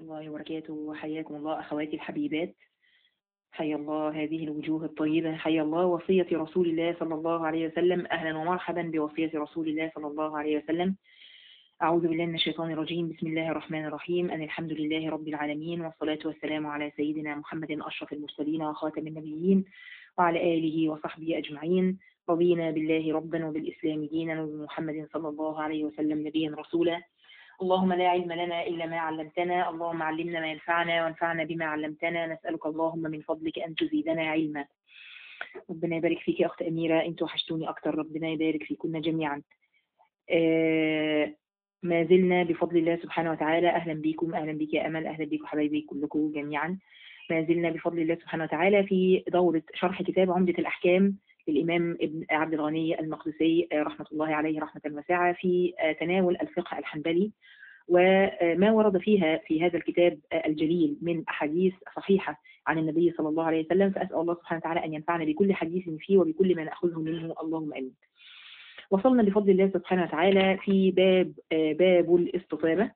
الله وبركاته حياكم الله أخواتي الحبيبات حيا الله هذه الوجوه الطيبة حيا الله وصية رسول الله صلى الله عليه وسلم أهلا ومرحبا بوصية رسول الله صلى الله عليه وسلم أعوذ بالله من الشيطان الرجيم بسم الله الرحمن الرحيم أن الحمد لله رب العالمين والصلاة والسلام على سيدنا محمد أشرف المرسلين وخاتم النبيين وعلى آله وصحبه أجمعين رضينا بالله ربا وبالإسلام دينا وبمحمد صلى الله عليه وسلم نبيا رسولا اللهم لا علم لنا إلا ما علمتنا اللهم علمنا ما ينفعنا وانفعنا بما علمتنا نسألك اللهم من فضلك أن تزيدنا علما ربنا يبارك فيك يا أخت أميرة أنت وحشتوني أكتر ربنا يبارك فيكن جميعا آه ما زلنا بفضل الله سبحانه وتعالى أهلا بكم أهلا بك يا أمل أهلا بكم حبايبي كلكم جميعا ما زلنا بفضل الله سبحانه وتعالى في دورة شرح كتاب عمدة الأحكام للإمام ابن عبد الغني المقدسي رحمة الله عليه رحمة واسعة في تناول الفقه الحنبلي وما ورد فيها في هذا الكتاب الجليل من أحاديث صحيحة عن النبي صلى الله عليه وسلم فأسأل الله سبحانه وتعالى أن ينفعنا بكل حديث فيه وبكل ما نأخذه منه اللهم آمين وصلنا بفضل الله سبحانه وتعالى في باب باب الاستطابة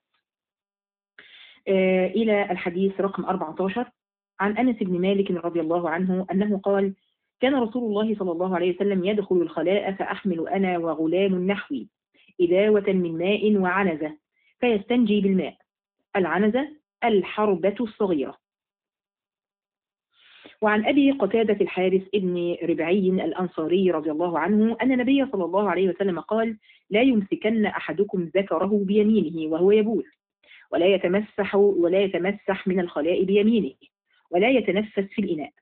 إلى الحديث رقم 14 عن أنس بن مالك رضي الله عنه أنه قال كان رسول الله صلى الله عليه وسلم يدخل الخلاء فأحمل أنا وغلام نحوي إداوة من ماء وعنزة فيستنجي بالماء العنزة الحربة الصغيرة وعن أبي قتادة الحارث ابن ربعي الأنصاري رضي الله عنه أن النبي صلى الله عليه وسلم قال لا يمسكن أحدكم ذكره بيمينه وهو يبول ولا يتمسح ولا يتمسح من الخلاء بيمينه ولا يتنفس في الإناء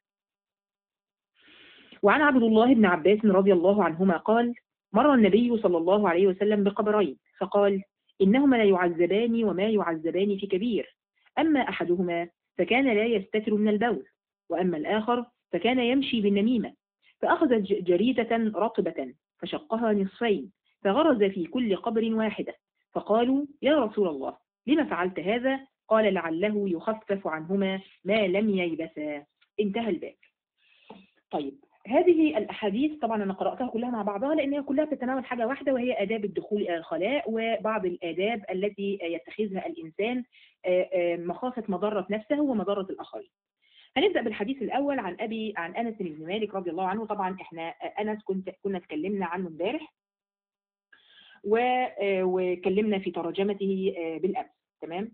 وعن عبد الله بن عباس رضي الله عنهما قال مر النبي صلى الله عليه وسلم بقبرين فقال إنهما لا يعذبان وما يعذبان في كبير أما أحدهما فكان لا يستتر من البول وأما الآخر فكان يمشي بالنميمة فأخذ جريدة رطبة فشقها نصفين فغرز في كل قبر واحدة فقالوا يا رسول الله لما فعلت هذا قال لعله يخفف عنهما ما لم ييبسا انتهى الباب طيب هذه الأحاديث طبعا أنا قرأتها كلها مع بعضها لأنها كلها تتناول حاجة واحدة وهي آداب الدخول إلى الخلاء وبعض الآداب التي يتخذها الإنسان مخافة مضرة نفسه ومضرة الآخرين هنبدأ بالحديث الأول عن أبي عن أنس بن مالك رضي الله عنه طبعا إحنا أنس كنت كنا اتكلمنا عنه امبارح وكلمنا في ترجمته بالأمس تمام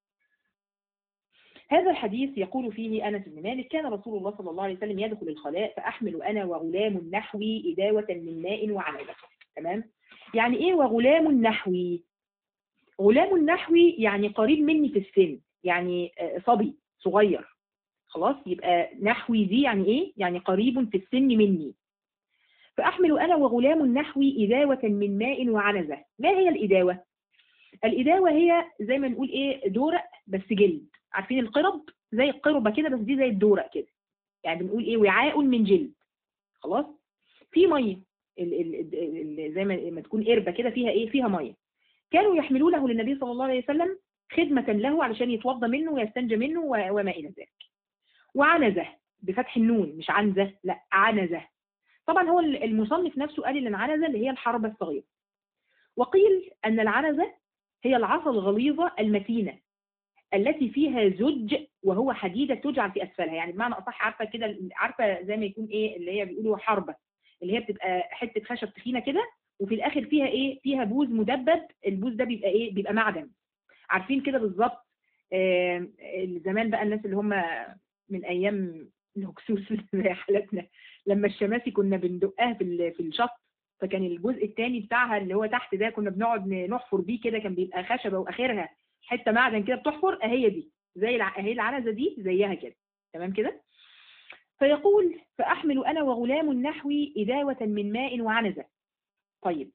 هذا الحديث يقول فيه أنس بن مالك كان رسول الله صلى الله عليه وسلم يدخل الخلاء فأحمل أنا وغلام نحوي إداوة من ماء وعنبة تمام يعني إيه وغلام نحوي غلام نحوي يعني قريب مني في السن يعني صبي صغير خلاص يبقى نحوي دي يعني إيه يعني قريب في السن مني فأحمل أنا وغلام نحوي إداوة من ماء وعنزة ما هي الإداوة الإداوة هي زي ما نقول إيه دورق بس جلد عارفين القرب زي القربة كده بس دي زي الدورق كده يعني بنقول ايه وعاء من جلد خلاص في ميه ال ال ال زي ما, ما تكون قربة كده فيها ايه فيها ميه كانوا يحملونه للنبي صلى الله عليه وسلم خدمة له علشان يتوضى منه ويستنجى منه وما إلى ذلك وعنزة بفتح النون مش عنزة لا عنزة طبعا هو المصنف نفسه قال ان العنزة اللي هي الحربة الصغيرة وقيل أن العنزة هي العصا الغليظة المتينة التي فيها زج وهو حديدة تجعل في أسفلها يعني بمعنى أصح عارفة كده عارفة زي ما يكون إيه اللي هي بيقولوا حربة اللي هي بتبقى حتة خشب تخينة كده وفي الآخر فيها إيه فيها بوز مدبب البوز ده بيبقى إيه بيبقى معدن عارفين كده بالظبط آه زمان بقى الناس اللي هم من أيام الهكسوس زي حالتنا لما الشماسي كنا بندقها في في الشط فكان الجزء الثاني بتاعها اللي هو تحت ده كنا بنقعد نحفر بيه كده كان بيبقى خشبه واخرها حته معدن كده بتحفر اهي دي زي اهي العنزه دي زيها كده تمام كده فيقول فاحمل انا وغلام نحوي اداوه من ماء وعنزه طيب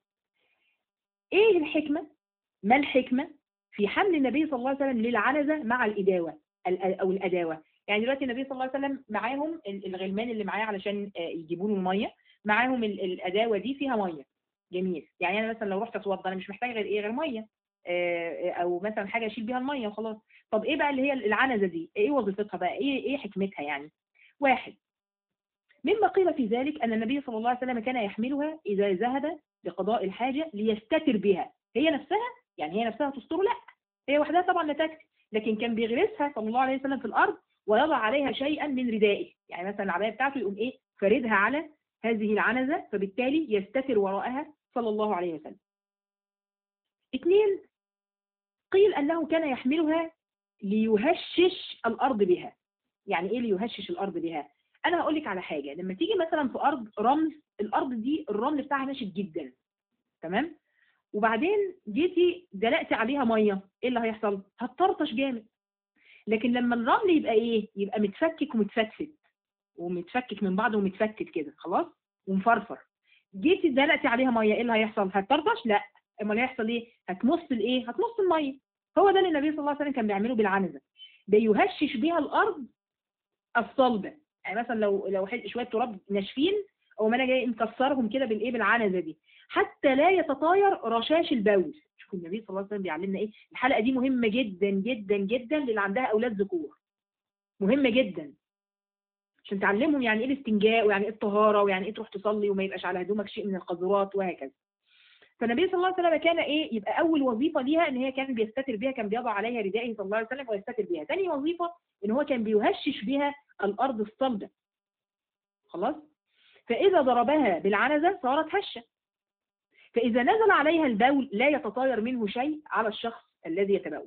ايه الحكمه ما الحكمه في حمل النبي صلى الله عليه وسلم للعنزه مع الاداوه او الاداوه يعني دلوقتي النبي صلى الله عليه وسلم معاهم الغلمان اللي معاه علشان يجيبوا له الميه معاهم الاداوه دي فيها ميه جميل يعني انا مثلا لو رحت اتوضى انا مش محتاج غير ايه غير ميه او مثلا حاجه اشيل بيها الميه وخلاص طب ايه بقى اللي هي العنزه دي ايه وظيفتها بقى ايه ايه حكمتها يعني واحد مما قيل في ذلك ان النبي صلى الله عليه وسلم كان يحملها اذا ذهب لقضاء الحاجه ليستتر بها هي نفسها يعني هي نفسها تستر لا هي وحدها طبعا لا تكفي لكن كان بيغرسها صلى الله عليه وسلم في الارض ويضع عليها شيئا من ردائه يعني مثلا العبايه بتاعته يقوم ايه فردها على هذه العنزه فبالتالي يستتر وراءها صلى الله عليه وسلم اثنين قيل انه كان يحملها ليهشش الارض بها يعني ايه ليهشش الارض بها انا هقول لك على حاجه لما تيجي مثلا في ارض رمل الارض دي الرمل بتاعها ناشف جدا تمام وبعدين جيتي دلقتي عليها ميه ايه اللي هيحصل هتطرطش جامد لكن لما الرمل يبقى ايه يبقى متفكك ومتفتفت ومتفكك من بعضه ومتفتت كده خلاص ومفرفر جيتي دلقتي عليها ميه ايه اللي هيحصل هتطرطش لا امال هيحصل ايه هتمص الايه هتمص الميه هو ده اللي النبي صلى الله عليه وسلم كان بيعمله بالعنزه بيهشش بيها الارض الصلبه يعني مثلا لو لو شويه تراب ناشفين او ما انا جاي مكسرهم كده بالايه بالعنزه دي حتى لا يتطاير رشاش البول شوفوا النبي صلى الله عليه وسلم بيعلمنا ايه الحلقه دي مهمه جدا جدا جدا للي عندها اولاد ذكور مهمه جدا عشان تعلمهم يعني ايه الاستنجاء ويعني ايه الطهاره ويعني ايه تروح تصلي وما يبقاش على هدومك شيء من القذورات وهكذا فالنبي صلى الله عليه وسلم كان ايه يبقى اول وظيفه ليها ان هي كان بيستتر بها كان بيضع عليها ردائه صلى الله عليه وسلم ويستتر بها ثاني وظيفه ان هو كان بيهشش بها الارض الصلبه خلاص فاذا ضربها بالعنزه صارت هشه فاذا نزل عليها البول لا يتطاير منه شيء على الشخص الذي يتبول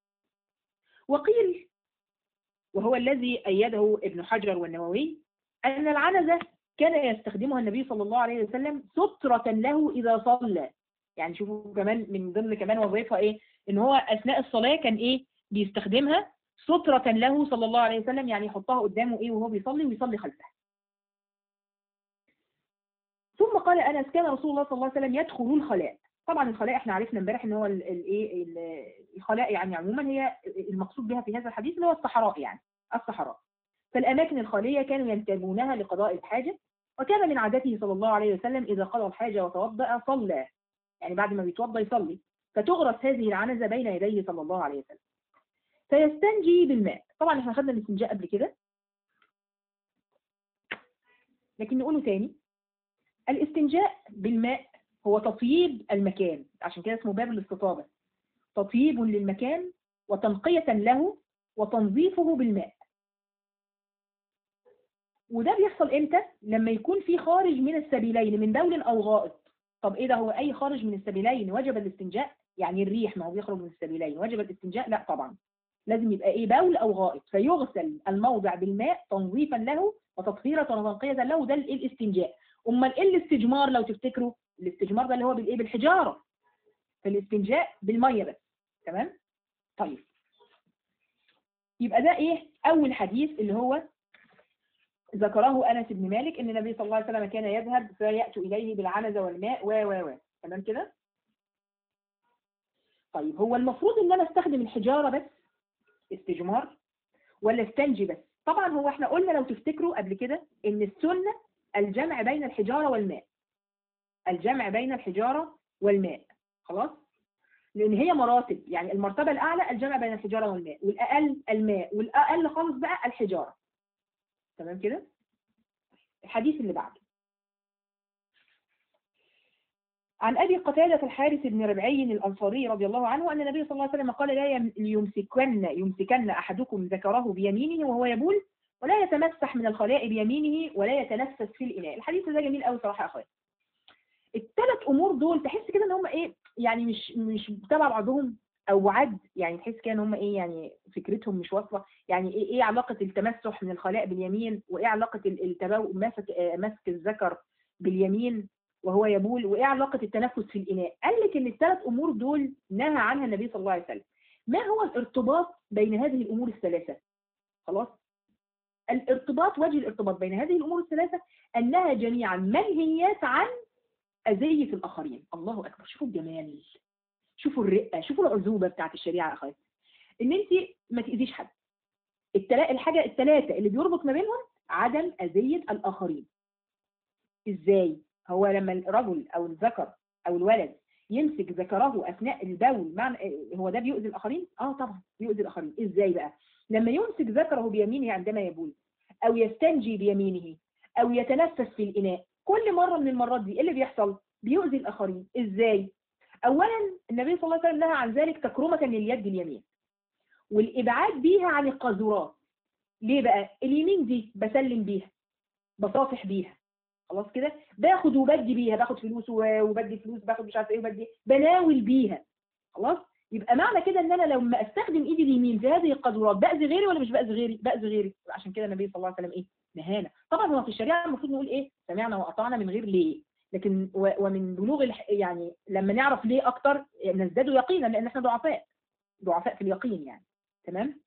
وقيل وهو الذي ايده ابن حجر والنووي ان العنزه كان يستخدمها النبي صلى الله عليه وسلم سترة له إذا صلى يعني شوفوا كمان من ضمن كمان وظيفة إيه إن هو أثناء الصلاة كان إيه بيستخدمها سترة له صلى الله عليه وسلم يعني يحطها قدامه إيه وهو بيصلي ويصلي خلفه ثم قال أنس كان رسول الله صلى الله عليه وسلم يدخل الخلاء طبعا الخلاء احنا عرفنا امبارح ان هو الايه الخلاء يعني عموما هي المقصود بها في هذا الحديث اللي هو الصحراء يعني الصحراء فالاماكن الخاليه كانوا ينتجونها لقضاء الحاجه وكان من عادته صلى الله عليه وسلم إذا قضى الحاجة وتوضأ صلى يعني بعد ما بيتوضأ يصلي فتغرس هذه العنزة بين يديه صلى الله عليه وسلم فيستنجي بالماء طبعا احنا خدنا الاستنجاء قبل كده لكن نقوله تاني الاستنجاء بالماء هو تطييب المكان عشان كده اسمه باب الاستطابة تطييب للمكان وتنقية له وتنظيفه بالماء وده بيحصل امتى لما يكون في خارج من السبيلين من بول او غائط طب ايه ده هو اي خارج من السبيلين وجب الاستنجاء يعني الريح ما هو بيخرج من السبيلين وجب الاستنجاء لا طبعا لازم يبقى ايه بول او غائط فيغسل الموضع بالماء تنظيفا له وتطهيرا وتنقية له ده الاستنجاء امال ايه الاستجمار لو تفتكروا الاستجمار ده اللي هو بالايه بالحجاره فالاستنجاء بالميه بس تمام طيب يبقى ده ايه اول حديث اللي هو ذكره أنس بن مالك أن النبي صلى الله عليه وسلم كان يذهب فيأتي إليه بالعنزة والماء و و و تمام كده؟ طيب هو المفروض أن أنا استخدم الحجارة بس استجمار ولا استنجي بس طبعا هو احنا قلنا لو تفتكروا قبل كده ان السنة الجمع بين الحجارة والماء الجمع بين الحجارة والماء خلاص لان هي مراتب يعني المرتبة الاعلى الجمع بين الحجارة والماء والاقل الماء والاقل خالص بقى الحجارة تمام كده الحديث اللي بعده عن أبي قتادة الحارث بن ربعي الأنصاري رضي الله عنه أن النبي صلى الله عليه وسلم قال لا يمسكن يمسكن أحدكم ذكره بيمينه وهو يبول ولا يتمسح من الخلاء بيمينه ولا يتنفس في الإناء الحديث ده جميل قوي صراحة يا أخويا الثلاث أمور دول تحس كده إن هم إيه يعني مش مش تبع بعضهم او عد يعني تحس كده ان هم ايه يعني فكرتهم مش واصله يعني ايه ايه علاقه التمسح من الخلاء باليمين وايه علاقه التباو مسك مسك الذكر باليمين وهو يبول وايه علاقه التنفس في الاناء قال لك ان الثلاث امور دول نهى عنها النبي صلى الله عليه وسلم ما هو الارتباط بين هذه الامور الثلاثه خلاص الارتباط وجه الارتباط بين هذه الامور الثلاثه انها جميعا منهيات عن اذيه الاخرين الله اكبر شوفوا الجمال شوفوا الرقه شوفوا العزوبه بتاعت الشريعه يا اخواتي ان انت ما تاذيش حد التلا... الحاجه الثلاثه اللي بيربط ما بينهم عدم اذيه الاخرين ازاي هو لما الرجل او الذكر او الولد يمسك ذكره اثناء البول معنى هو ده بيؤذي الاخرين اه طبعا بيؤذي الاخرين ازاي بقى لما يمسك ذكره بيمينه عندما يبول او يستنجي بيمينه او يتنفس في الاناء كل مره من المرات دي ايه اللي بيحصل بيؤذي الاخرين ازاي اولا النبي صلى الله عليه وسلم نهى عن ذلك تكرمه لليد اليمين والابعاد بيها عن القاذورات ليه بقى اليمين دي بسلم بيها بصافح بيها خلاص كده باخد وبدي بيها باخد فلوس و- وبدي فلوس باخد مش عارف ايه وبدي بناول بيها خلاص يبقى معنى كده ان انا لما استخدم ايدي اليمين في هذه القاذورات باذي غيري ولا مش باذي غيري باذي غيري عشان كده النبي صلى الله عليه وسلم ايه نهانا طبعا هو في الشريعه المفروض نقول ايه سمعنا واطعنا من غير ليه لكن و- ومن بلوغ الح... يعني لما نعرف ليه اكتر نزداد يقينا لان احنا ضعفاء ضعفاء في اليقين يعني تمام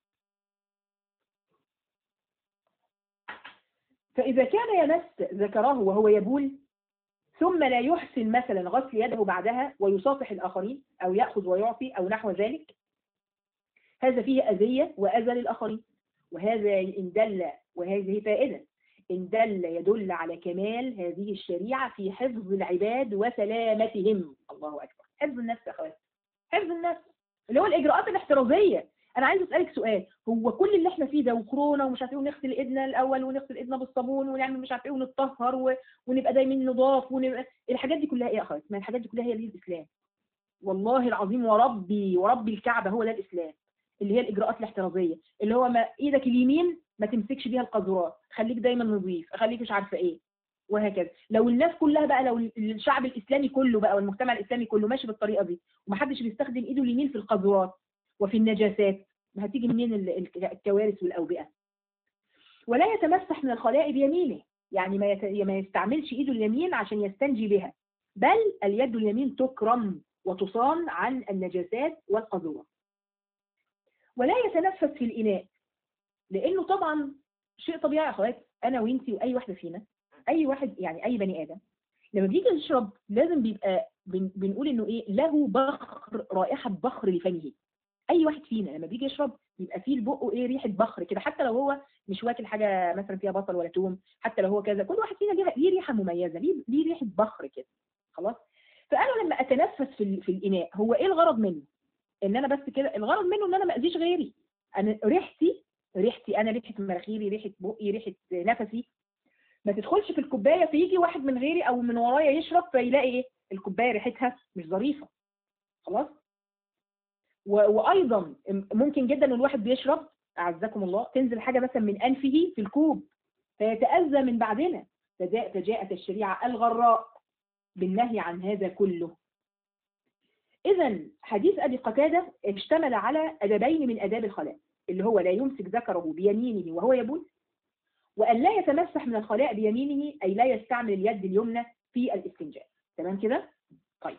فإذا كان يمس ذكره وهو يبول ثم لا يحسن مثلا غسل يده بعدها ويصافح الآخرين أو يأخذ ويعطي أو نحو ذلك هذا فيه أذية وأذى للآخرين وهذا إن دل وهذه فائدة إن دل يدل على كمال هذه الشريعة في حفظ العباد وسلامتهم الله أكبر حفظ النفس يا أخوات حفظ النفس اللي هو الإجراءات الاحترازية انا عايز اسالك سؤال هو كل اللي احنا فيه ده وكورونا ومش عارف ايه ونغسل ايدنا الاول ونغسل ايدنا بالصابون ونعمل مش عارف ايه ونتطهر و... ونبقى دايما نضاف ونبقى الحاجات دي كلها ايه يا اخوات ما الحاجات دي كلها هي دي الاسلام والله العظيم وربي وربي الكعبه هو ده الاسلام اللي هي الاجراءات الاحترازيه اللي هو ما ايدك اليمين ما تمسكش بيها القاذورات خليك دايما نظيف خليك مش عارفه ايه وهكذا لو الناس كلها بقى لو الشعب الاسلامي كله بقى والمجتمع الاسلامي كله ماشي بالطريقه دي ومحدش بيستخدم ايده اليمين في القاذورات وفي النجاسات ما هتيجي منين ال- ال- الكوارث والأوبئة ولا يتمسح من الخلاء بيمينه يعني ما يت- ما يستعملش ايده اليمين عشان يستنجي بها بل اليد اليمين تكرم وتصان عن النجاسات والقذورة ولا يتنفس في الإناء لأنه طبعا شيء طبيعي يا أخوات أنا وإنتي وأي واحدة فينا أي واحد يعني أي بني آدم لما بيجي يشرب لازم بيبقى بن بنقول إنه إيه له بخر رائحة بخر لفمه اي واحد فينا لما بيجي يشرب بيبقى فيه لبقه ايه ريحه بخر كده حتى لو هو مش واكل حاجه مثلا فيها بصل ولا توم حتى لو هو كذا كل واحد فينا ليه ليه ريحه مميزه ليه ليه ريحه بخر كده خلاص فانا لما اتنفس في ال- في الاناء هو ايه الغرض منه ان انا بس كده الغرض منه ان انا ما اذيش غيري انا ريحتي ريحتي انا ريحه مناخيري ريحه بقي ريحه نفسي ما تدخلش في الكوبايه فيجي واحد من غيري او من ورايا يشرب فيلاقي ايه الكوبايه ريحتها مش ظريفه خلاص و- وايضا ممكن جدا ان الواحد بيشرب اعزكم الله تنزل حاجه مثلا من انفه في الكوب فيتاذى من بعدنا فجاء- فجاءت الشريعه الغراء بالنهي عن هذا كله اذا حديث ابي قتاده اشتمل على ادبين من اداب الخلاء اللي هو لا يمسك ذكره بيمينه وهو يبول وان لا يتمسح من الخلاء بيمينه اي لا يستعمل اليد اليمنى في الاستنجاء تمام كده طيب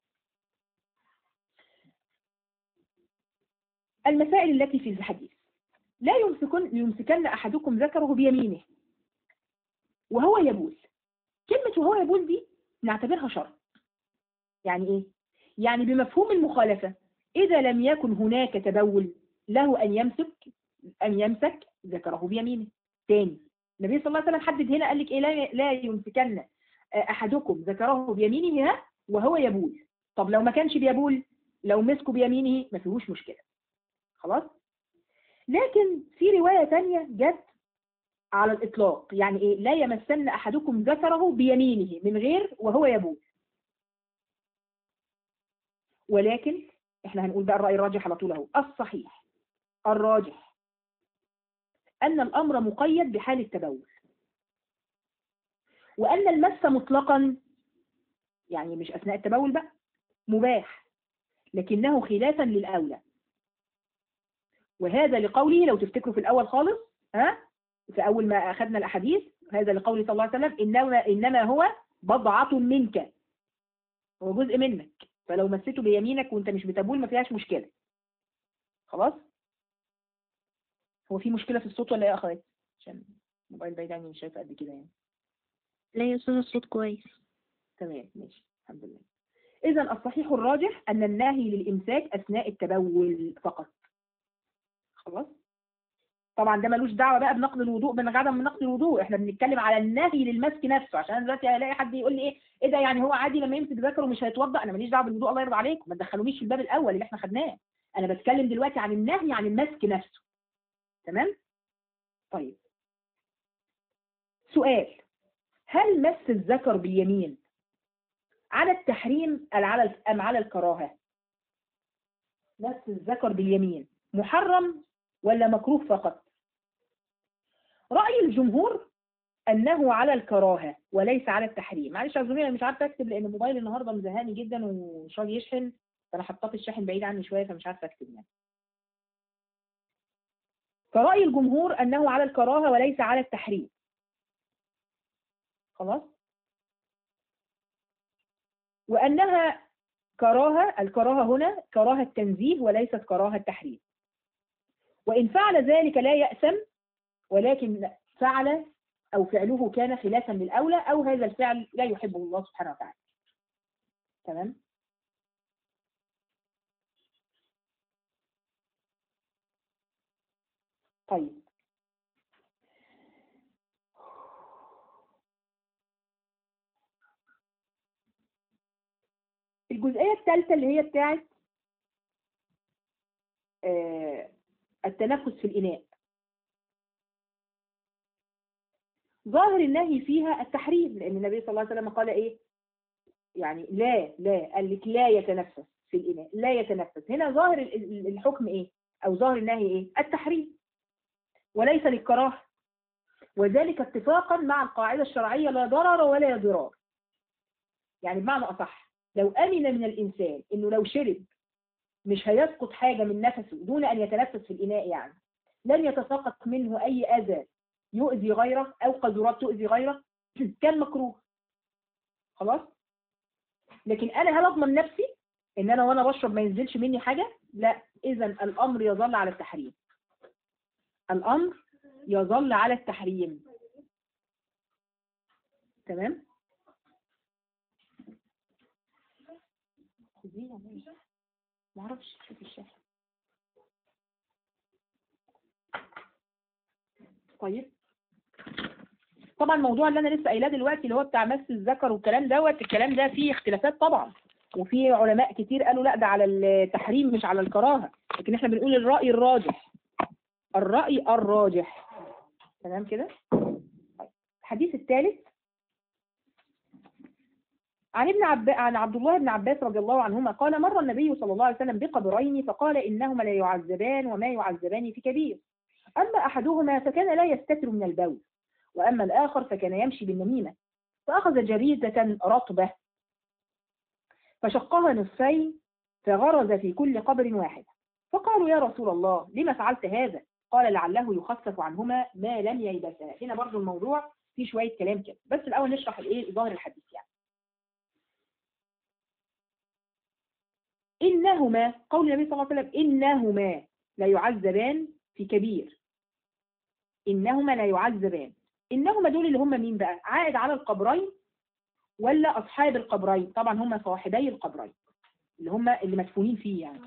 المسائل التي في الحديث لا يمسكن يمسكن احدكم ذكره بيمينه وهو يبول كلمه وهو يبول دي نعتبرها شرط يعني ايه يعني بمفهوم المخالفه اذا لم يكن هناك تبول له ان يمسك ان يمسك ذكره بيمينه تاني النبي صلى الله عليه وسلم حدد هنا قال لك ايه لا لا يمسكن احدكم ذكره بيمينه ها وهو يبول طب لو ما كانش بيبول لو مسكه بيمينه ما فيهوش مشكله خلاص لكن في رواية تانية جت على الإطلاق يعني إيه لا يمسن أحدكم ذكره بيمينه من غير وهو يبول ولكن احنا هنقول بقى الرأي الراجح على طول اهو الصحيح الراجح أن الأمر مقيد بحال التبول وأن المس مطلقا يعني مش أثناء التبول بقى مباح لكنه خلافا للأولى وهذا لقوله لو تفتكروا في الأول خالص ها في أول ما أخذنا الأحاديث هذا لقوله صلى الله عليه وسلم إنما, إنما هو بضعة منك هو جزء منك فلو مسيته بيمينك وانت مش بتبول ما فيهاش مشكلة خلاص هو في مشكلة في الصوت ولا ايه يا اخوات عشان الموبايل بعيد عني مش شايفه قد كده يعني لا يصير الصوت كويس تمام ماشي الحمد لله اذا الصحيح الراجح ان النهي للامساك اثناء التبول فقط خلاص طبعا ده ملوش دعوه بقى بنقض الوضوء من عدم نقض الوضوء احنا بنتكلم على النهي للمسك نفسه عشان دلوقتي هلاقي حد يقول لي ايه ايه ده يعني هو عادي لما يمسك ذكره مش هيتوضا انا ماليش دعوه بالوضوء الله يرضى عليكم ما تدخلونيش في الباب الاول اللي احنا خدناه انا بتكلم دلوقتي عن النهي عن المسك نفسه تمام طيب سؤال هل مس الذكر باليمين على التحريم أم على أم على الكراهة مس الذكر باليمين محرم ولا مكروه فقط رأي الجمهور أنه على الكراهة وليس على التحريم معلش اعذروني انا مش عارفة أكتب لأن موبايلي النهاردة مزهقني جدا ومش راضي يشحن فأنا حطيت الشاحن بعيد عني شوية فمش عارفة أكتب يعني فرأي الجمهور أنه على الكراهة وليس على التحريم خلاص وأنها كراهة الكراهة هنا كراهة تنزيه وليست كراهة تحريم وإن فعل ذلك لا يأثم ولكن فعل أو فعله كان خلافا للأولى أو هذا الفعل لا يحبه الله سبحانه وتعالى تمام طيب الجزئية الثالثة اللي هي بتاعت آه، التنفس في الإناء ظاهر النهي فيها التحريم لأن النبي صلى الله عليه وسلم قال إيه يعني لا لا قال لك لا يتنفس في الإناء لا يتنفس هنا ظاهر ال- ال- الحكم إيه أو ظاهر النهي إيه التحريم وليس للكراهة وذلك اتفاقا مع القاعدة الشرعية لا ضرر ولا ضرار يعني بمعنى أصح لو أمن من الإنسان إنه لو شرب مش هيسقط حاجة من نفسه دون أن يتنفس في الإناء يعني لن يتساقط منه أي أذى يؤذي غيره أو قذورات تؤذي غيره كان مكروه خلاص لكن أنا هل أضمن نفسي إن أنا وأنا بشرب ما ينزلش مني حاجة لا إذا الأمر يظل على التحريم الأمر يظل على التحريم تمام خديه يا ماما. معرفش شوف الشاحن طيب طبعا الموضوع اللي انا لسه قايلاه دلوقتي اللي هو بتاع مس الذكر والكلام دوت الكلام ده فيه اختلافات طبعا وفي علماء كتير قالوا لا ده على التحريم مش على الكراهه لكن احنا بنقول الراي الراجح الراي الراجح تمام كده طيب. الحديث الثالث عن ابن عب... عن عبد الله بن عباس رضي الله عنهما قال مر النبي صلى الله عليه وسلم بقبرين فقال انهما لا يعذبان وما يعذبان في كبير اما احدهما فكان لا يستتر من البول واما الاخر فكان يمشي بالنميمه فاخذ جريده رطبه فشقها نصفين فغرز في كل قبر واحد فقالوا يا رسول الله لما فعلت هذا قال لعله يخفف عنهما ما لم ييبسا هنا برضو الموضوع فيه شويه كلام كده بس الاول نشرح الايه ظاهر الحديث يعني إنهما قول النبي صلى الله عليه وسلم إنهما لا يعذبان في كبير إنهما لا يعذبان إنهما دول اللي هم مين بقى عائد على القبرين ولا أصحاب القبرين طبعا هم صاحبي القبرين اللي هم اللي مدفونين فيه يعني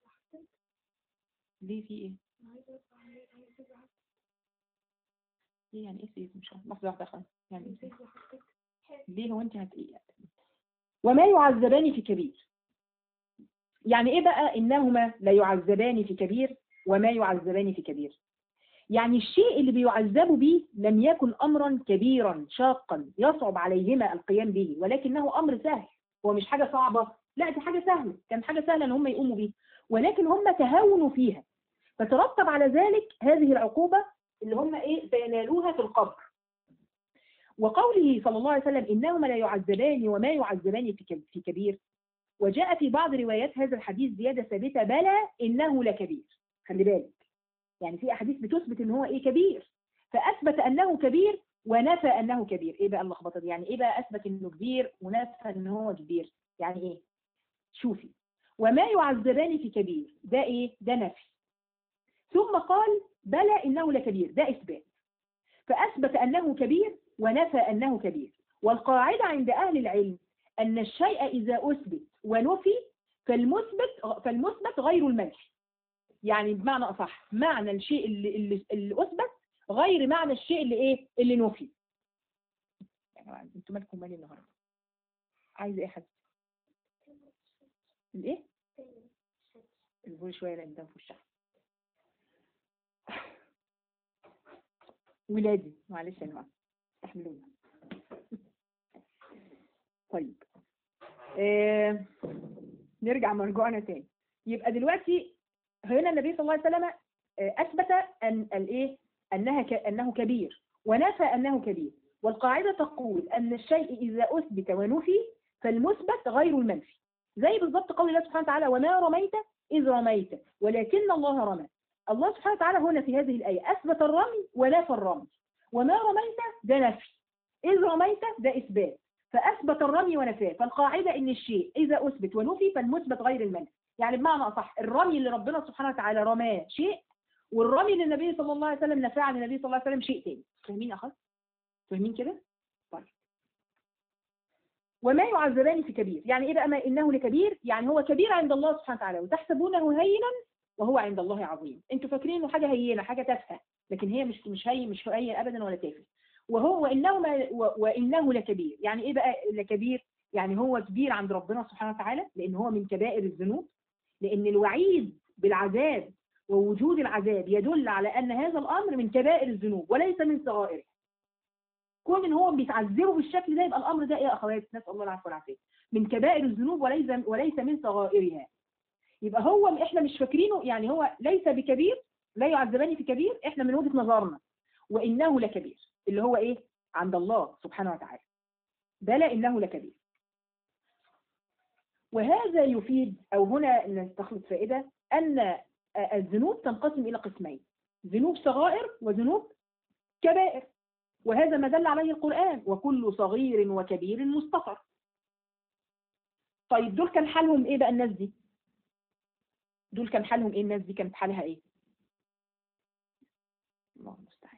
ليه في ايه ايه يعني ايه سيف مش عارفة. لحظة واحدة خلاص يعني ايه سيف ليه هو انت هت ايه وما يعذبان في كبير يعني ايه بقى انهما لا يعذبان في كبير وما يعذبان في كبير يعني الشيء اللي بيعذبوا به لم يكن امرا كبيرا شاقا يصعب عليهما القيام به ولكنه امر سهل هو مش حاجه صعبه لا دي حاجه سهله كانت حاجه سهله ان هم يقوموا بيه ولكن هم تهاونوا فيها فترتب على ذلك هذه العقوبه اللي هم ايه سينالوها في القبر وقوله صلى الله عليه وسلم انهما لا يعذبان وما يعذبان في في كبير وجاء في بعض روايات هذا الحديث زيادة ثابتة بلى إنه لكبير خلي بالك يعني في أحاديث بتثبت إن هو إيه كبير فأثبت أنه كبير ونفى أنه كبير إيه بقى اللخبطة دي يعني إيه بقى أثبت إنه كبير ونفى إن هو كبير يعني إيه شوفي وما يعذبان في كبير ده إيه ده نفي ثم قال بلى إنه لكبير ده إثبات فأثبت أنه كبير ونفى أنه كبير والقاعدة عند أهل العلم أن الشيء إذا أثبت ونفي فالمثبت فالمثبت غير المنفي يعني بمعنى أصح معنى الشيء اللي, اللي, اللي أثبت غير معنى الشيء اللي إيه اللي نفي يعني انتوا مالكم مالي النهارده عايزه ايه حد الايه البول شويه لان ده في وشها ولادي معلش يا جماعه استحملونا طيب آه نرجع مرجوعنا تاني يبقى دلوقتي هنا النبي صلى الله عليه وسلم آه، أثبت أن الإيه أنها ك... أنه كبير ونفى أنه كبير والقاعدة تقول أن الشيء إذا أثبت ونفي فالمثبت غير المنفي زي بالضبط قول الله سبحانه وتعالى وما رميت إذ رميت ولكن الله رمى الله سبحانه وتعالى هنا في هذه الآية أثبت الرمي ونفى الرمي وما رميت ده نفي إذ رميت ده إثبات فأثبت الرمي ونفاه فالقاعدة إن الشيء إذا أثبت ونفي فالمثبت غير المنفي يعني بمعنى أصح الرمي اللي ربنا سبحانه وتعالى رماه شيء والرمي اللي النبي صلى الله عليه وسلم نفاه عن النبي صلى الله عليه وسلم شيء تاني فاهمين يا أخوات؟ فاهمين كده؟ طيب وما يعذبان في كبير يعني ايه بقى ما انه لكبير يعني هو كبير عند الله سبحانه وتعالى وتحسبونه هينا وهو عند الله عظيم انتوا فاكرين انه حاجه هينه حاجه تافهه لكن هي مش مش هين مش هين ابدا ولا تافه وهو وانه ما و- وانه لكبير يعني ايه بقى لكبير يعني هو كبير عند ربنا سبحانه وتعالى لان هو من كبائر الذنوب لان الوعيد بالعذاب ووجود العذاب يدل على ان هذا الامر من كبائر الذنوب وليس من صغائره كون ان هو بيتعذبوا بالشكل ده يبقى الامر ده ايه يا اخوات نسال الله العفو والعافيه من كبائر الذنوب وليس وليس من صغائرها يبقى هو احنا مش فاكرينه يعني هو ليس بكبير لا يعذبان في كبير احنا من وجهه نظرنا وانه لكبير اللي هو ايه عند الله سبحانه وتعالى بلى انه لكبير وهذا يفيد او هنا نستخلص فائده ان الذنوب تنقسم الى قسمين ذنوب صغائر وذنوب كبائر وهذا ما دل عليه القرآن وكل صغير وكبير مستطر طيب دول كان حالهم ايه بقى الناس دي دول كان حالهم ايه الناس دي كانت حالها ايه الله المستعان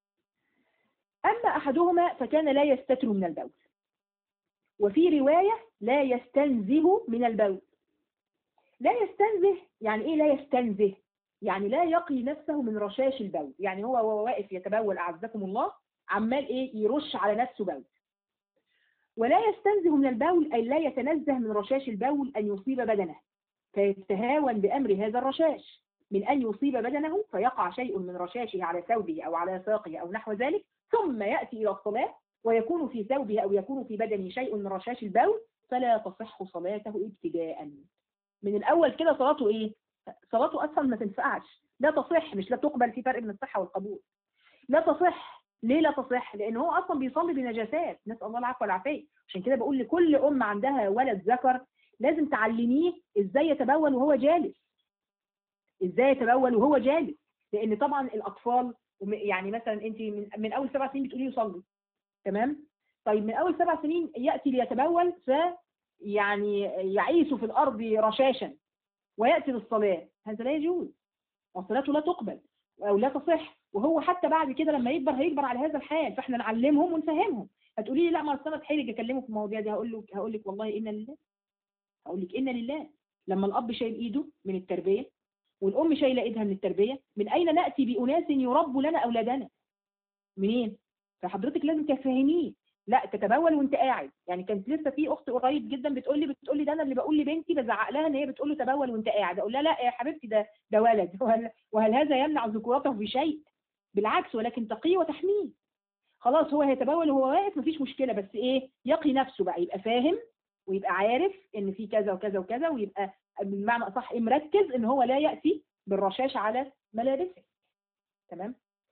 اما احدهما فكان لا يستتر من البول وفي رواية لا يستنزه من البول لا يستنزه يعني ايه لا يستنزه يعني لا يقي نفسه من رشاش البول يعني هو وهو واقف يتبول اعزكم الله عمال ايه يرش على نفسه بول ولا يستنزه من البول أي لا يتنزه من رشاش البول أن يصيب بدنه فيتهاون بأمر هذا الرشاش من أن يصيب بدنه فيقع شيء من رشاشه على ثوبه أو على ساقه أو نحو ذلك ثم يأتي إلى الصلاة ويكون في ثوبه أو يكون في بدنه شيء من رشاش البول فلا تصح صلاته ابتداء من الأول كده صلاته إيه؟ صلاته أصلا ما تنفعش لا تصح مش لا تقبل في فرق بين الصحة والقبول لا تصح ليه لا تصح؟ لأن هو أصلا بيصلي بنجاسات نسأل الله العفو والعافية عشان كده بقول لكل أم عندها ولد ذكر لازم تعلميه إزاي يتبول وهو جالس إزاي يتبول وهو جالس لأن طبعا الأطفال يعني مثلا أنت من, من أول سبع سنين بتقولي يصلي تمام؟ طيب من أول سبع سنين يأتي ليتبول ف يعني يعيش في الأرض رشاشا ويأتي للصلاة هذا لا يجوز وصلاته لا تقبل أو لا تصح وهو حتى بعد كده لما يكبر هيكبر على هذا الحال فاحنا نعلمهم ونفهمهم هتقولي لي لا ما اصل انا اتحرج اكلمه في المواضيع دي هقول لك هقول لك والله انا لله هقول لك انا لله لما الاب شايل ايده من التربيه والام شايله ايدها من التربيه من اين ناتي باناس يربوا لنا اولادنا منين فحضرتك لازم تفهميه لا تتبول وانت قاعد يعني كانت لسه في اخت قريب جدا بتقول لي بتقول لي ده انا اللي بقول لبنتي بزعق لها ان هي بتقول له تبول وانت قاعد اقول لها لا يا حبيبتي ده ده ولد وهل, وهل هذا يمنع ذكورته بشيء بالعكس ولكن تقيه وتحميه خلاص هو هيتبول وهو واقف مفيش مشكله بس ايه يقي نفسه بقى يبقى فاهم ويبقى عارف ان في كذا وكذا وكذا ويبقى بمعنى اصح مركز ان هو لا ياتي بالرشاش على ملابسه تمام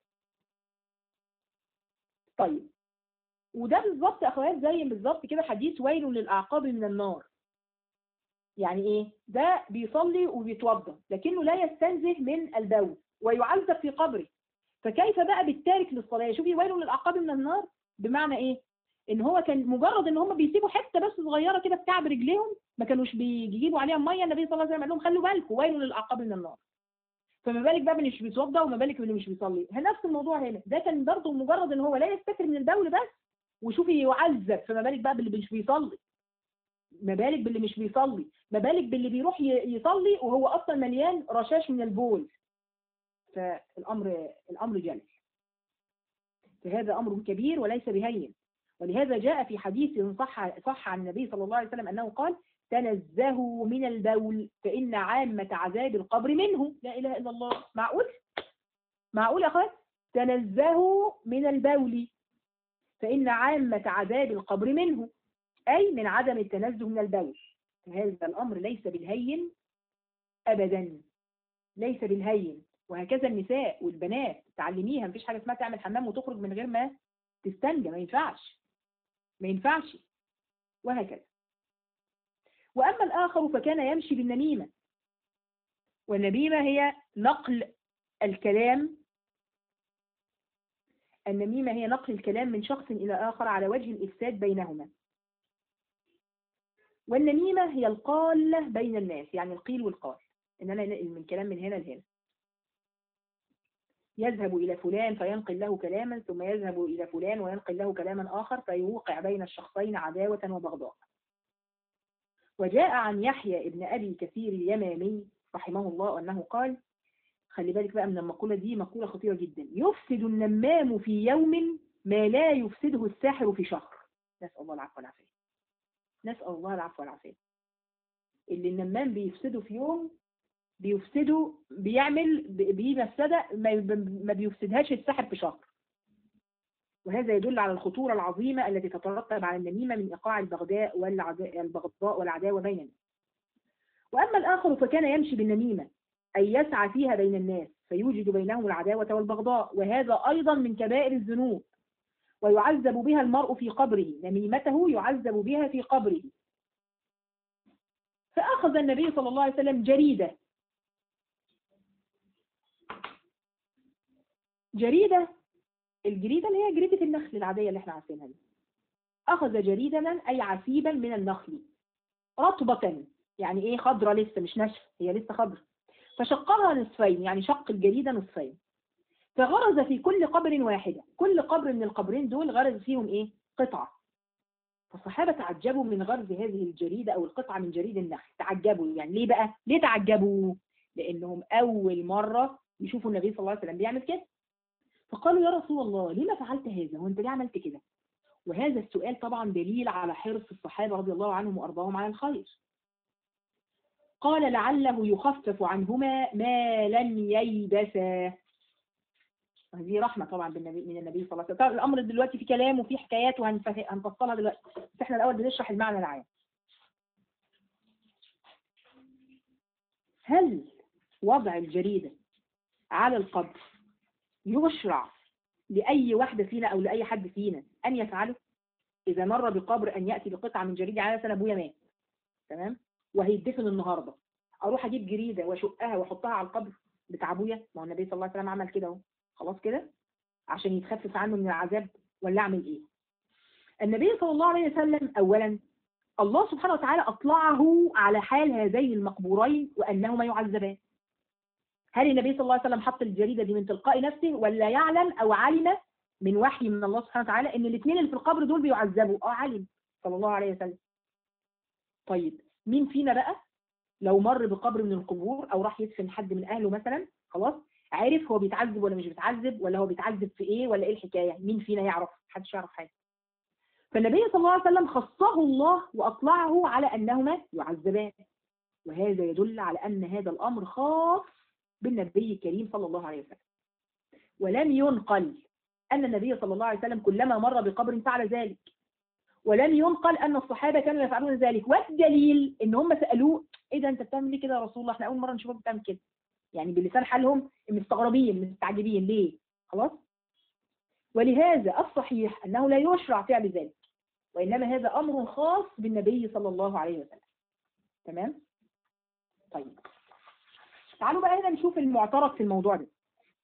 طيب وده بالظبط يا اخوات زي بالظبط كده حديث ويل للاعقاب من النار يعني ايه ده بيصلي وبيتوضا لكنه لا يستنزه من البول ويعذب في قبره فكيف بقى بالتارك للصلاه شوفي ويل للاعقاب من النار بمعنى ايه ان هو كان مجرد ان هم بيسيبوا حته بس صغيره كده في كعب رجليهم ما كانوش بيجيبوا عليها ميه النبي صلى الله عليه وسلم قال لهم خلوا بالكم ويل للاعقاب من النار فما بالك بقى باللي مش بيتوضا وما بالك باللي مش بيصلي نفس الموضوع هنا ده كان برضه مجرد ان هو لا يستتر من البول بس وشوفي يعذب فما بالك بقى باللي مش بيصلي ما بالك باللي مش بيصلي ما بالك باللي بيروح يصلي وهو اصلا مليان رشاش من البول فالامر الامر جل فهذا امر كبير وليس بهين ولهذا جاء في حديث صح صح عن النبي صلى الله عليه وسلم انه قال تنزهوا من البول فان عامه عذاب القبر منه لا اله الا الله معقول معقول يا اخوان تنزهوا من البول فإن عامة عذاب القبر منه أي من عدم التنزه من البول فهذا الأمر ليس بالهين أبدا ليس بالهين وهكذا النساء والبنات تعلميها مفيش حاجة اسمها تعمل حمام وتخرج من غير ما تستنجى ما ينفعش ما ينفعش وهكذا وأما الآخر فكان يمشي بالنميمة والنميمة هي نقل الكلام النميمة هي نقل الكلام من شخص إلى آخر على وجه الإفساد بينهما والنميمة هي القالة بين الناس يعني القيل والقال إن أنا أنقل من كلام من هنا لهنا يذهب إلى فلان فينقل له كلاما ثم يذهب إلى فلان وينقل له كلاما آخر فيوقع بين الشخصين عداوة وبغضاء وجاء عن يحيى ابن أبي كثير اليمامي رحمه الله أنه قال خلي بالك بقى من المقولة دي مقولة خطيرة جدا يفسد النمام في يوم ما لا يفسده الساحر في شهر نسأل الله العفو والعافية نسأل الله العفو والعافية اللي النمام بيفسده في يوم بيفسده بيعمل بيه مفسدة ما ما بيفسدهاش الساحر في شهر وهذا يدل على الخطورة العظيمة التي تترتب على النميمة من إيقاع البغضاء والعداء البغضاء والعداوة بين الناس وأما الآخر فكان يمشي بالنميمة أي يسعى فيها بين الناس فيوجد بينهم العداوة والبغضاء وهذا أيضا من كبائر الذنوب ويعذب بها المرء في قبره نميمته يعذب بها في قبره فأخذ النبي صلى الله عليه وسلم جريدة جريدة الجريدة اللي هي جريدة النخل العادية اللي احنا عارفينها دي أخذ جريدة أي عسيبا من النخل رطبة يعني ايه خضرة لسه مش ناشفة هي لسه خضرة فشقها نصفين يعني شق الجريدة نصفين فغرز في كل قبر واحدة كل قبر من القبرين دول غرز فيهم ايه قطعة فالصحابة تعجبوا من غرز هذه الجريدة او القطعة من جريد النخل تعجبوا يعني ليه بقى ليه تعجبوا لانهم اول مرة يشوفوا النبي صلى الله عليه وسلم بيعمل كده فقالوا يا رسول الله لما فعلت هذا وانت ليه عملت كده وهذا السؤال طبعا دليل على حرص الصحابة رضي الله عنهم وارضاهم على الخير قال لعله يخفف عنهما ما لم ييبسا هذه رحمة طبعا بالنبي من النبي صلى الله عليه وسلم الأمر دلوقتي في كلام وفي حكايات وهنفصلها دلوقتي بس احنا الأول بنشرح المعنى العام هل وضع الجريدة على القبر يشرع لأي واحدة فينا أو لأي حد فينا أن يفعله إذا مر بقبر أن يأتي بقطعة من جريدة على سنة أبويا مات تمام وهيدفن النهارده اروح اجيب جريده واشقها واحطها على القبر بتاع ابويا ما هو النبي صلى الله عليه وسلم عمل كده اهو خلاص كده عشان يتخفف عنه من العذاب ولا اعمل ايه النبي صلى الله عليه وسلم اولا الله سبحانه وتعالى اطلعه على حال هذين المقبورين وانهما يعذبان هل النبي صلى الله عليه وسلم حط الجريده دي من تلقاء نفسه ولا يعلم او علم من وحي من الله سبحانه وتعالى ان الاثنين اللي في القبر دول بيعذبوا اه علم صلى الله عليه وسلم طيب مين فينا بقى لو مر بقبر من القبور او راح يدفن حد من اهله مثلا خلاص عارف هو بيتعذب ولا مش بيتعذب ولا هو بيتعذب في ايه ولا ايه الحكايه مين فينا يعرف محدش يعرف حاجه فالنبي صلى الله عليه وسلم خصه الله واطلعه على انهما يعذبان وهذا يدل على ان هذا الامر خاص بالنبي الكريم صلى الله عليه وسلم ولم ينقل ان النبي صلى الله عليه وسلم كلما مر بقبر فعل ذلك ولم ينقل ان الصحابه كانوا يفعلون ذلك والدليل ان هم سالوه ايه ده انت بتعمل ليه كده يا رسول الله احنا اول مره نشوفك بتعمل كده يعني بلسان حالهم مستغربين مستعجبين ليه خلاص ولهذا الصحيح انه لا يشرع فعل ذلك وانما هذا امر خاص بالنبي صلى الله عليه وسلم تمام طيب تعالوا بقى هنا نشوف المعترض في الموضوع ده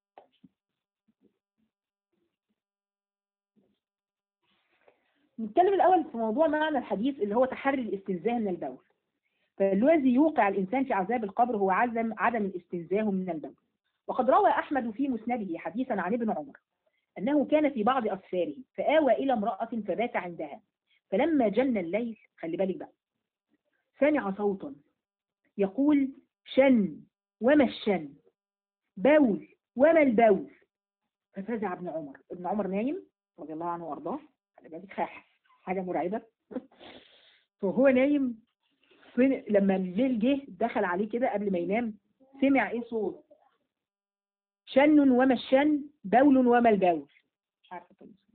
نتكلم الأول في موضوع معنى الحديث اللي هو تحري الاستنزاه من البول فالذي يوقع الإنسان في عذاب القبر هو عدم عدم الاستنزاه من البول وقد روى أحمد في مسنده حديثا عن ابن عمر أنه كان في بعض أسفاره فآوى إلى امرأة فبات عندها فلما جن الليل خلي بالك بقى سمع صوتا يقول شن وما الشن بول وما البول ففزع ابن عمر ابن عمر نايم رضي الله عنه وارضاه خلي بالك خاح حاجة مرعبة فهو نايم فين لما الليل جه دخل عليه كده قبل ما ينام سمع ايه صوت شن وما الشن بول وما البول مش عارفه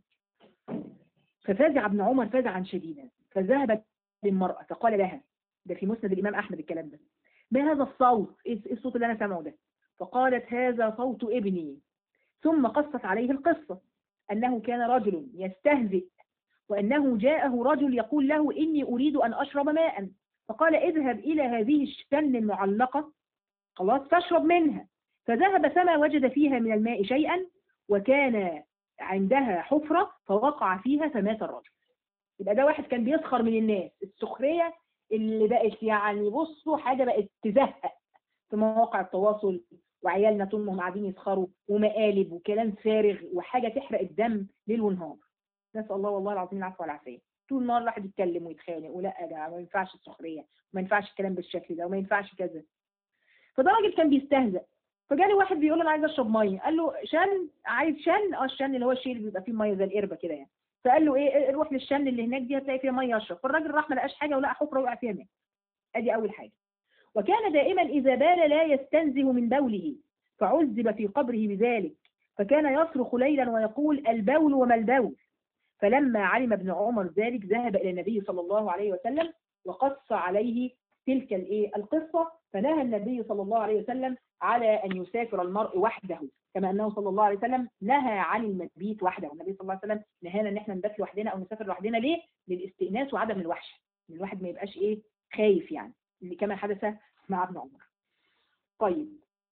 ففزع ابن عمر فزعا شديدا فذهبت للمرأة فقال لها ده في مسند الإمام أحمد الكلام ده ما هذا الصوت ايه الصوت اللي أنا سامعه ده فقالت هذا صوت ابني ثم قصت عليه القصة أنه كان رجل يستهزئ وأنه جاءه رجل يقول له إني أريد أن أشرب ماء فقال اذهب إلى هذه الشن المعلقة خلاص فاشرب منها فذهب فما وجد فيها من الماء شيئا وكان عندها حفرة فوقع فيها فمات الرجل يبقى ده واحد كان بيسخر من الناس السخرية اللي بقت يعني بصوا حاجة بقت تزهق في مواقع التواصل وعيالنا طول ما هم قاعدين يسخروا ومقالب وكلام فارغ وحاجة تحرق الدم ليل ونهار نسأل الله والله العظيم العفو والعافية طول النهار الواحد يتكلم ويتخانق ولا يا جماعة ما ينفعش السخرية وما ينفعش الكلام بالشكل ده وما ينفعش كذا فده راجل كان بيستهزأ فجالي واحد بيقول له انا عايز اشرب ميه قال له شن عايز شن اه الشن اللي هو الشيء اللي بيبقى فيه ميه زي القربه كده يعني فقال له ايه روح للشن اللي هناك دي هتلاقي فيها ميه اشرب فالراجل راح ما لقاش حاجه ولقى حفره وقع فيها ماء ادي اول حاجه وكان دائما اذا بال لا يستنزه من بوله فعذب في قبره بذلك فكان يصرخ ليلا ويقول البول وما البول فلما علم ابن عمر ذلك ذهب الى النبي صلى الله عليه وسلم وقص عليه تلك الايه القصه فنهى النبي صلى الله عليه وسلم على ان يسافر المرء وحده كما انه صلى الله عليه وسلم نهى عن المبيت وحده النبي صلى الله عليه وسلم نهانا ان احنا نبات لوحدنا او نسافر لوحدنا ليه للاستئناس وعدم الوحشه ان الواحد ما يبقاش ايه خايف يعني اللي كما حدث مع ابن عمر طيب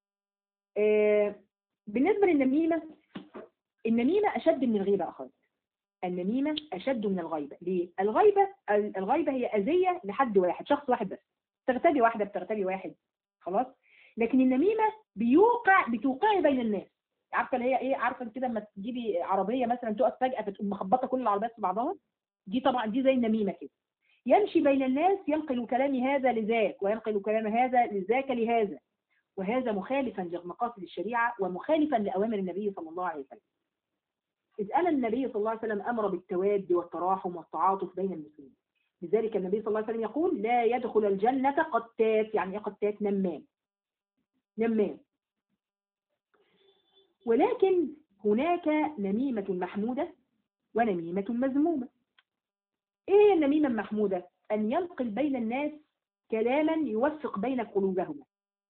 آه بالنسبه للنميمه النميمه اشد من الغيبه اخوات النميمه اشد من الغيبه ليه الغيبه الغيبه هي اذيه لحد واحد شخص واحد بس تغتابي واحده بتغتابي واحد خلاص لكن النميمه بيوقع بتوقعي بين الناس عارفه اللي هي ايه عارفه كده لما تجيبي عربيه مثلا تقف فجاه فتقوم مخبطه كل العربيات في بعضها دي طبعا دي زي النميمه كده يمشي بين الناس ينقل كلام هذا لذاك وينقل كلام هذا لذاك لهذا وهذا مخالفا لمقاصد الشريعه ومخالفا لاوامر النبي صلى الله عليه وسلم إذ أن النبي صلى الله عليه وسلم أمر بالتواد والتراحم والتعاطف بين المسلمين لذلك النبي صلى الله عليه وسلم يقول لا يدخل الجنة قتات يعني ايه قتات نمام نمام ولكن هناك نميمة محمودة ونميمة مذمومة ايه النميمة المحمودة ان ينقل بين الناس كلاما يوفق بين قلوبهما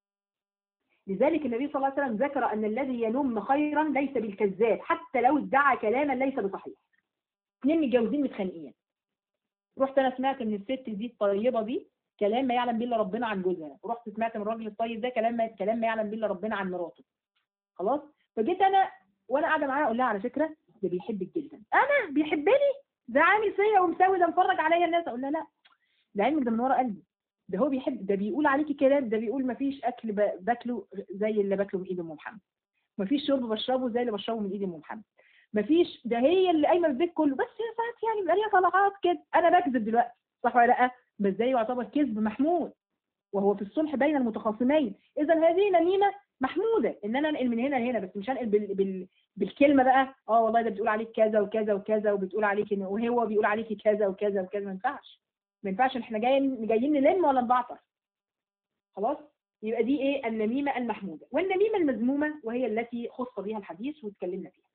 لذلك النبي صلى الله عليه وسلم ذكر ان الذي ينم خيرا ليس بالكذاب حتى لو ادعى كلاما ليس بصحيح اثنين متجوزين متخانقين رحت انا سمعت من الست دي الطيبه دي كلام ما يعلم به الا ربنا عن جوزها ورحت سمعت من الراجل الطيب ده كلام ما كلام ما يعلم به الا ربنا عن مراته خلاص فجيت انا وانا قاعده معاها اقول لها على فكره ده بيحبك جدا انا بيحبني ده عامل فيا ومساوي ده مفرج عليا الناس اقول لها لا ده علمك ده من ورا قلبي ده هو بيحب ده بيقول عليكي كلام ده بيقول ما فيش اكل ب- باكله زي اللي باكله من ايد ام محمد ما فيش شرب بشربه زي اللي بشربه من ايد ام محمد ما فيش ده هي اللي قايمه البيت كله بس هي ساعات يعني بيبقى ليها طلعات كده انا بكذب دلوقتي صح ولا لا بس ده يعتبر كذب محمود وهو في الصلح بين المتخاصمين اذا هذه نميمه محموده ان انا انقل من هنا لهنا بس مش هنقل بال... بال... بالكلمه بقى اه والله ده بتقول عليك كذا وكذا وكذا وبتقول عليك إن وهو بيقول عليك كذا وكذا وكذا ما ينفعش ما ينفعش احنا جايين جايين نلم ولا نبعطر خلاص يبقى دي ايه النميمه المحموده والنميمه المذمومه وهي التي خص بها الحديث واتكلمنا فيها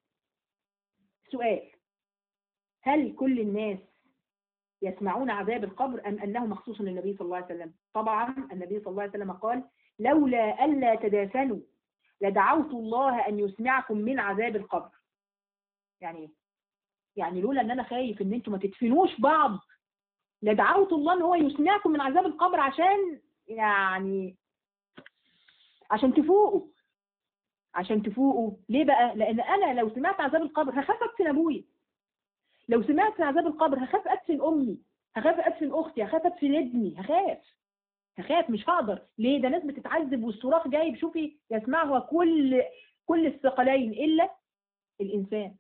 سؤال هل كل الناس يسمعون عذاب القبر أم أنه مخصوص للنبي صلى الله عليه وسلم طبعا النبي صلى الله عليه وسلم قال لولا ألا تدافنوا لدعوت الله أن يسمعكم من عذاب القبر يعني ايه؟ يعني لولا أن أنا خايف أن أنتم ما تدفنوش بعض لدعوت الله أن هو يسمعكم من عذاب القبر عشان يعني عشان تفوقوا عشان تفوقوا ليه بقى لأن أنا لو سمعت عذاب القبر هخاف أدفن أبويا لو سمعت عذاب القبر هخاف ادفن امي هخاف ادفن اختي هخاف ادفن ابني هخاف هخاف مش هقدر ليه ده ناس بتتعذب والصراخ جايب شوفي يسمعها كل كل الثقلين الا الانسان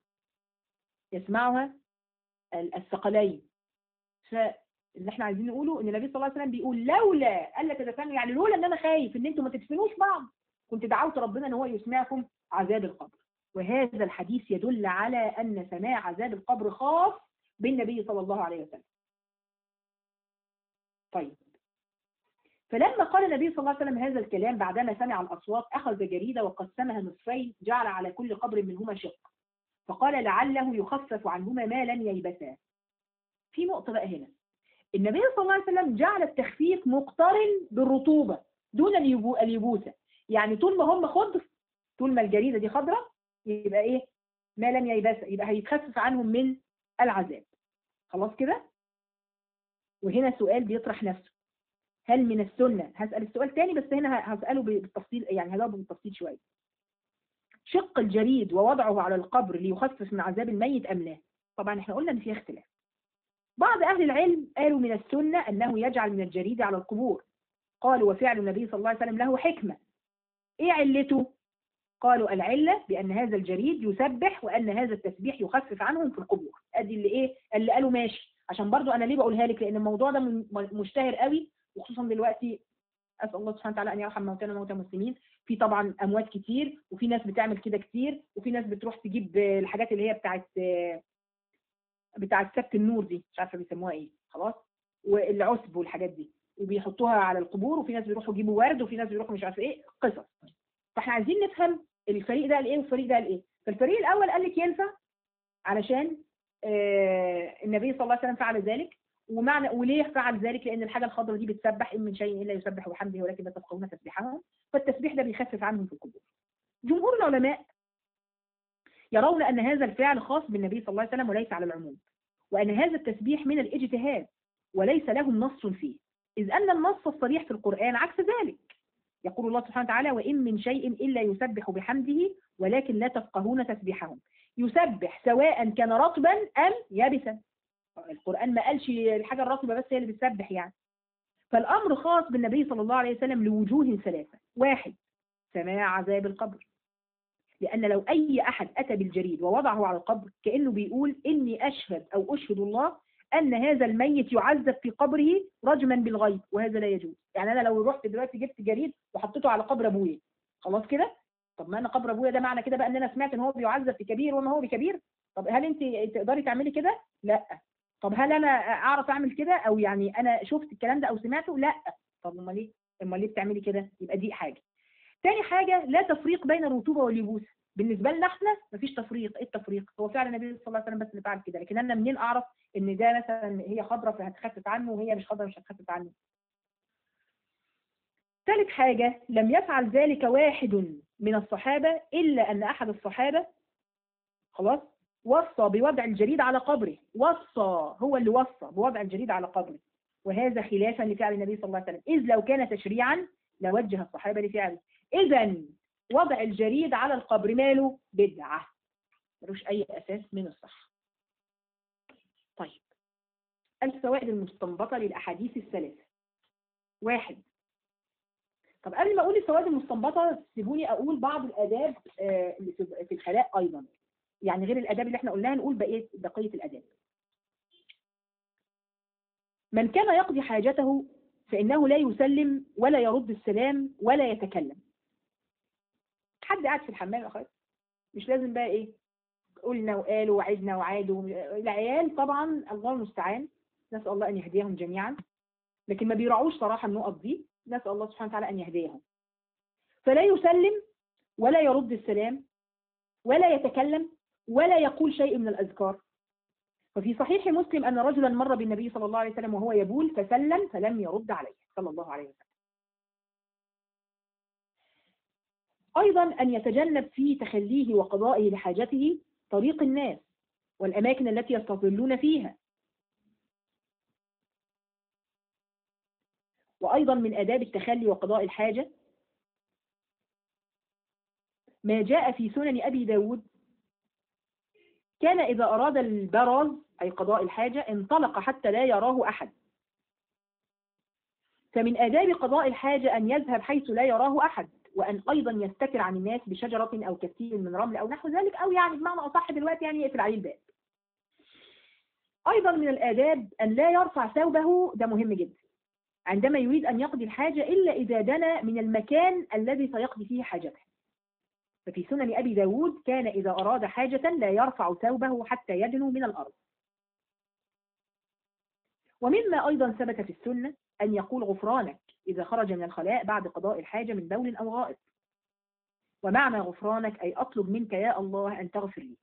يسمعها ال- الثقلين فاللي احنا عايزين نقوله ان النبي صلى الله عليه وسلم بيقول لولا الا تدفنوا يعني لولا ان انا خايف ان انتم ما تدفنوش بعض كنت دعوت ربنا ان هو يسمعكم عذاب القبر وهذا الحديث يدل على أن سماع عذاب القبر خاص بالنبي صلى الله عليه وسلم طيب فلما قال النبي صلى الله عليه وسلم هذا الكلام بعدما سمع الأصوات أخذ جريدة وقسمها نصفين جعل على كل قبر منهما شق فقال لعله يخفف عنهما ما لن ييبسا في نقطة بقى هنا النبي صلى الله عليه وسلم جعل التخفيف مقترن بالرطوبة دون اليبو- اليبوسة يعني طول ما هم خضر طول ما الجريدة دي خضراء يبقى ايه ما لم ييبس يبقى هيتخفف عنهم من العذاب خلاص كده وهنا سؤال بيطرح نفسه هل من السنة هسأل السؤال تاني بس هنا هسأله بالتفصيل يعني هجاوبه بالتفصيل شوية شق الجريد ووضعه على القبر ليخفف من عذاب الميت أم لا طبعا احنا قلنا ان فيها اختلاف بعض أهل العلم قالوا من السنة أنه يجعل من الجريد على القبور قالوا وفعل النبي صلى الله عليه وسلم له حكمة ايه علته قالوا العلة بأن هذا الجريد يسبح وأن هذا التسبيح يخفف عنهم في القبور ادي اللي ايه اللي قالوا ماشي عشان برضو انا ليه بقولها لك لان الموضوع ده م- مشتهر قوي وخصوصا دلوقتي اسال الله سبحانه وتعالى ان يرحم موتانا وموتى المسلمين في طبعا اموات كتير وفي ناس بتعمل كده كتير وفي ناس بتروح تجيب الحاجات اللي هي بتاعت بتاعت سبت النور دي مش عارفه بيسموها ايه خلاص والعسب والحاجات دي وبيحطوها على القبور وفي ناس بيروحوا يجيبوا ورد وفي ناس بيروحوا مش عارفه ايه قصص فاحنا عايزين نفهم الفريق ده قال ايه والفريق ده قال ايه فالفريق الاول قال لك ينفع علشان آه النبي صلى الله عليه وسلم فعل ذلك ومعنى وليه فعل ذلك لان الحاجه الخضراء دي بتسبح ان من شيء الا يسبح بحمده ولكن لا تفقهون تسبيحهم فالتسبيح ده بيخفف عنهم في القبور جمهور العلماء يرون ان هذا الفعل خاص بالنبي صلى الله عليه وسلم وليس على العموم وان هذا التسبيح من الاجتهاد وليس لهم نص فيه اذ ان النص الصريح في القران عكس ذلك يقول الله سبحانه وتعالى وإن من شيء إلا يسبح بحمده ولكن لا تفقهون تسبيحهم يسبح سواء كان رطبا أم يابسا القرآن ما قالش الحاجة الرطبة بس هي اللي بتسبح يعني فالأمر خاص بالنبي صلى الله عليه وسلم لوجوه ثلاثة واحد سماع عذاب القبر لأن لو أي أحد أتى بالجريد ووضعه على القبر كأنه بيقول إني أشهد أو أشهد الله أن هذا الميت يعذب في قبره رجما بالغيب وهذا لا يجوز يعني أنا لو رحت دلوقتي جبت جريد وحطيته على قبر أبويا خلاص كده طب ما أنا قبر أبويا ده معنى كده بقى إن أنا سمعت إن هو بيعذب في كبير وما هو بكبير طب هل أنت تقدري تعملي كده؟ لا طب هل أنا أعرف أعمل كده أو يعني أنا شفت الكلام ده أو سمعته؟ لا طب أمال ليه؟ أمال ليه بتعملي كده؟ يبقى دي حاجة تاني حاجة لا تفريق بين الرطوبة واليبوس بالنسبة لنا احنا مفيش تفريق ايه التفريق هو فعلا النبي صلى الله عليه وسلم بس اللي فعل كده لكن انا منين اعرف ان ده مثلا هي خضراء فهتخفف عنه وهي مش خضراء مش هتخفف عنه ثالث حاجة لم يفعل ذلك واحد من الصحابة إلا أن أحد الصحابة خلاص وصى بوضع الجريد على قبره وصى هو اللي وصى بوضع الجريد على قبره وهذا خلافا لفعل النبي صلى الله عليه وسلم إذ لو كان تشريعا لوجه الصحابة لفعله إذا وضع الجريد على القبر ماله بدعة ملوش أي أساس من الصحة طيب الفوائد المستنبطة للأحاديث الثلاثة واحد طب قبل ما أقول الفوائد المستنبطة سيبوني أقول بعض الآداب آه، اللي في في الخلاء أيضا يعني غير الآداب اللي احنا قلناها نقول بقية بقية الآداب من كان يقضي حاجته فإنه لا يسلم ولا يرد السلام ولا يتكلم حد قاعد في الحمام يا خالد مش لازم بقى ايه قلنا وقالوا وعدنا وعادوا العيال طبعا الله المستعان نسأل الله أن يهديهم جميعا لكن ما بيراعوش صراحة النقط دي نسأل الله سبحانه وتعالى أن يهديهم فلا يسلم ولا يرد السلام ولا يتكلم ولا يقول شيء من الأذكار وفي صحيح مسلم أن رجلا مر بالنبي صلى الله عليه وسلم وهو يبول فسلم فلم يرد عليه صلى الله عليه وسلم أيضا أن يتجنب في تخليه وقضائه لحاجته طريق الناس والأماكن التي يستظلون فيها وأيضا من آداب التخلي وقضاء الحاجة ما جاء في سنن أبي داود كان إذا أراد البرز أي قضاء الحاجة انطلق حتى لا يراه أحد فمن آداب قضاء الحاجة أن يذهب حيث لا يراه أحد وأن أيضا يستتر عن الناس بشجرة أو كثير من رمل أو نحو ذلك أو يعني بمعنى أصح دلوقتي يعني يقفل عليه الباب أيضا من الآداب أن لا يرفع ثوبه ده مهم جدا عندما يريد أن يقضي الحاجة إلا إذا دنا من المكان الذي سيقضي فيه حاجته ففي سنن أبي داود كان إذا أراد حاجة لا يرفع ثوبه حتى يدنو من الأرض ومما أيضا ثبت في السنة أن يقول غفرانك إذا خرج من الخلاء بعد قضاء الحاجة من بول أو غائط ومعنى غفرانك أي أطلب منك يا الله أن تغفر لي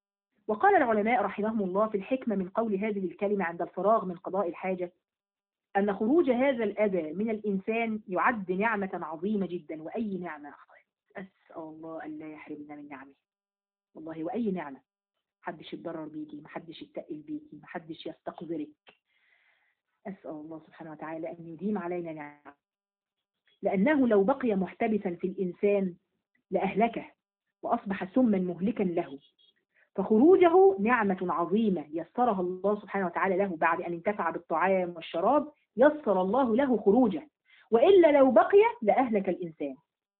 وقال العلماء رحمهم الله في الحكمة من قول هذه الكلمة عند الفراغ من قضاء الحاجة أن خروج هذا الأذى من الإنسان يعد نعمة عظيمة جدا وأي نعمة أخوات أسأل الله أن لا يحرمنا من نعمه والله وأي نعمة محدش يتضرر بيكي محدش يتقل بيكي محدش يستقذرك أسأل الله سبحانه وتعالى أن يديم علينا نعمة لأنه لو بقي محتبسا في الإنسان لأهلكه وأصبح سما مهلكا له فخروجه نعمة عظيمة يسرها الله سبحانه وتعالى له بعد أن انتفع بالطعام والشراب يسر الله له خروجه وإلا لو بقي لأهلك الإنسان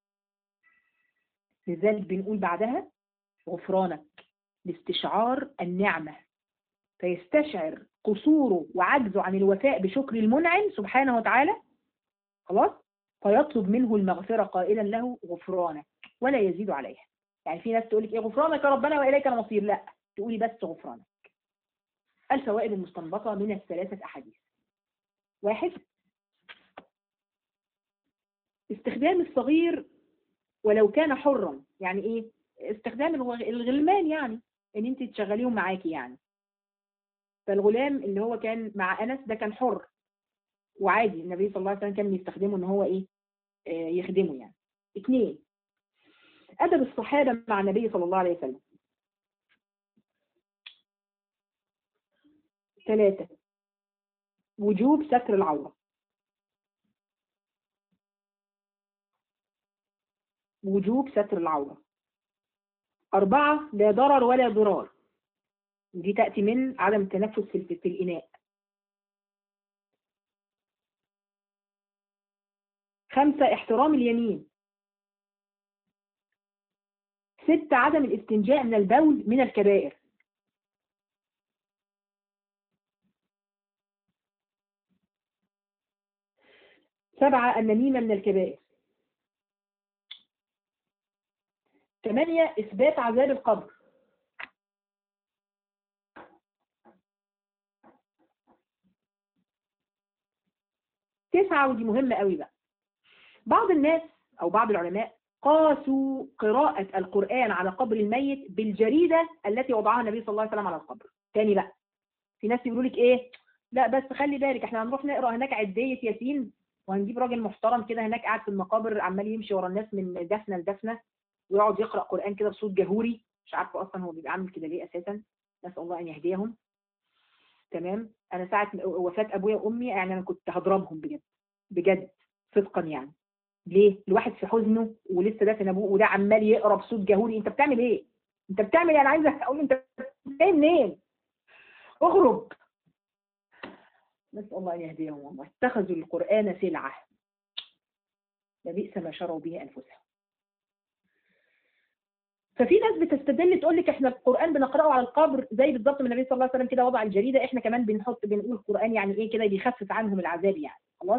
لذلك بنقول بعدها غفرانك لاستشعار النعمة فيستشعر قصوره وعجزه عن الوفاء بشكر المنعم سبحانه وتعالى خلاص فيطلب منه المغفرة قائلا له غفرانك ولا يزيد عليها يعني في ناس تقول لك ايه غفرانك يا ربنا واليك المصير لا تقولي بس غفرانك الفوائد المستنبطة من الثلاثة أحاديث واحد استخدام الصغير ولو كان حرا يعني ايه استخدام الغ- الغلمان يعني ان انت تشغليهم معاكي يعني فالغلام اللي هو كان مع انس ده كان حر وعادي النبي صلى الله عليه وسلم كان بيستخدمه ان هو ايه آه، يخدمه يعني اثنين ادب الصحابه مع النبي صلى الله عليه وسلم ثلاثة وجوب ستر العورة وجوب ستر العورة أربعة لا ضرر ولا ضرار دي تأتي من عدم التنفس في في الإناء خمسة احترام اليمين ستة عدم الاستنجاء من البول من الكبائر سبعة النميمة من الكبائر ثمانية إثبات عذاب القبر تسعة ودي مهمة قوي بقى بعض الناس أو بعض العلماء قاسوا قراءة القرآن على قبر الميت بالجريدة التي وضعها النبي صلى الله عليه وسلم على القبر تاني بقى في ناس يقولوا لك ايه لا بس خلي بالك احنا هنروح نقرا هناك عدية ياسين وهنجيب راجل محترم كده هناك قاعد في المقابر عمال يمشي ورا الناس من دفنه لدفنه ويقعد يقرا قران كده بصوت جهوري مش عارفه اصلا هو بيبقى عامل كده ليه اساسا نسال الله ان يهديهم تمام انا ساعه وفاه ابويا وامي يعني انا كنت هضربهم بجد بجد صدقا يعني ليه الواحد في حزنه ولسه دافن ابوه وده عمال يقرا بصوت جهوري انت بتعمل ايه انت بتعمل انا عايزه اقول انت جاي منين اغرب نسال الله ان يهديهم والله اتخذوا القران سلعه لبئس ما شروا به انفسهم ففي ناس بتستدل تقول لك احنا القران بنقراه على القبر زي بالظبط ما النبي صلى الله عليه وسلم كده وضع الجريده احنا كمان بنحط بنقول القران يعني ايه كده بيخفف عنهم العذاب يعني خلاص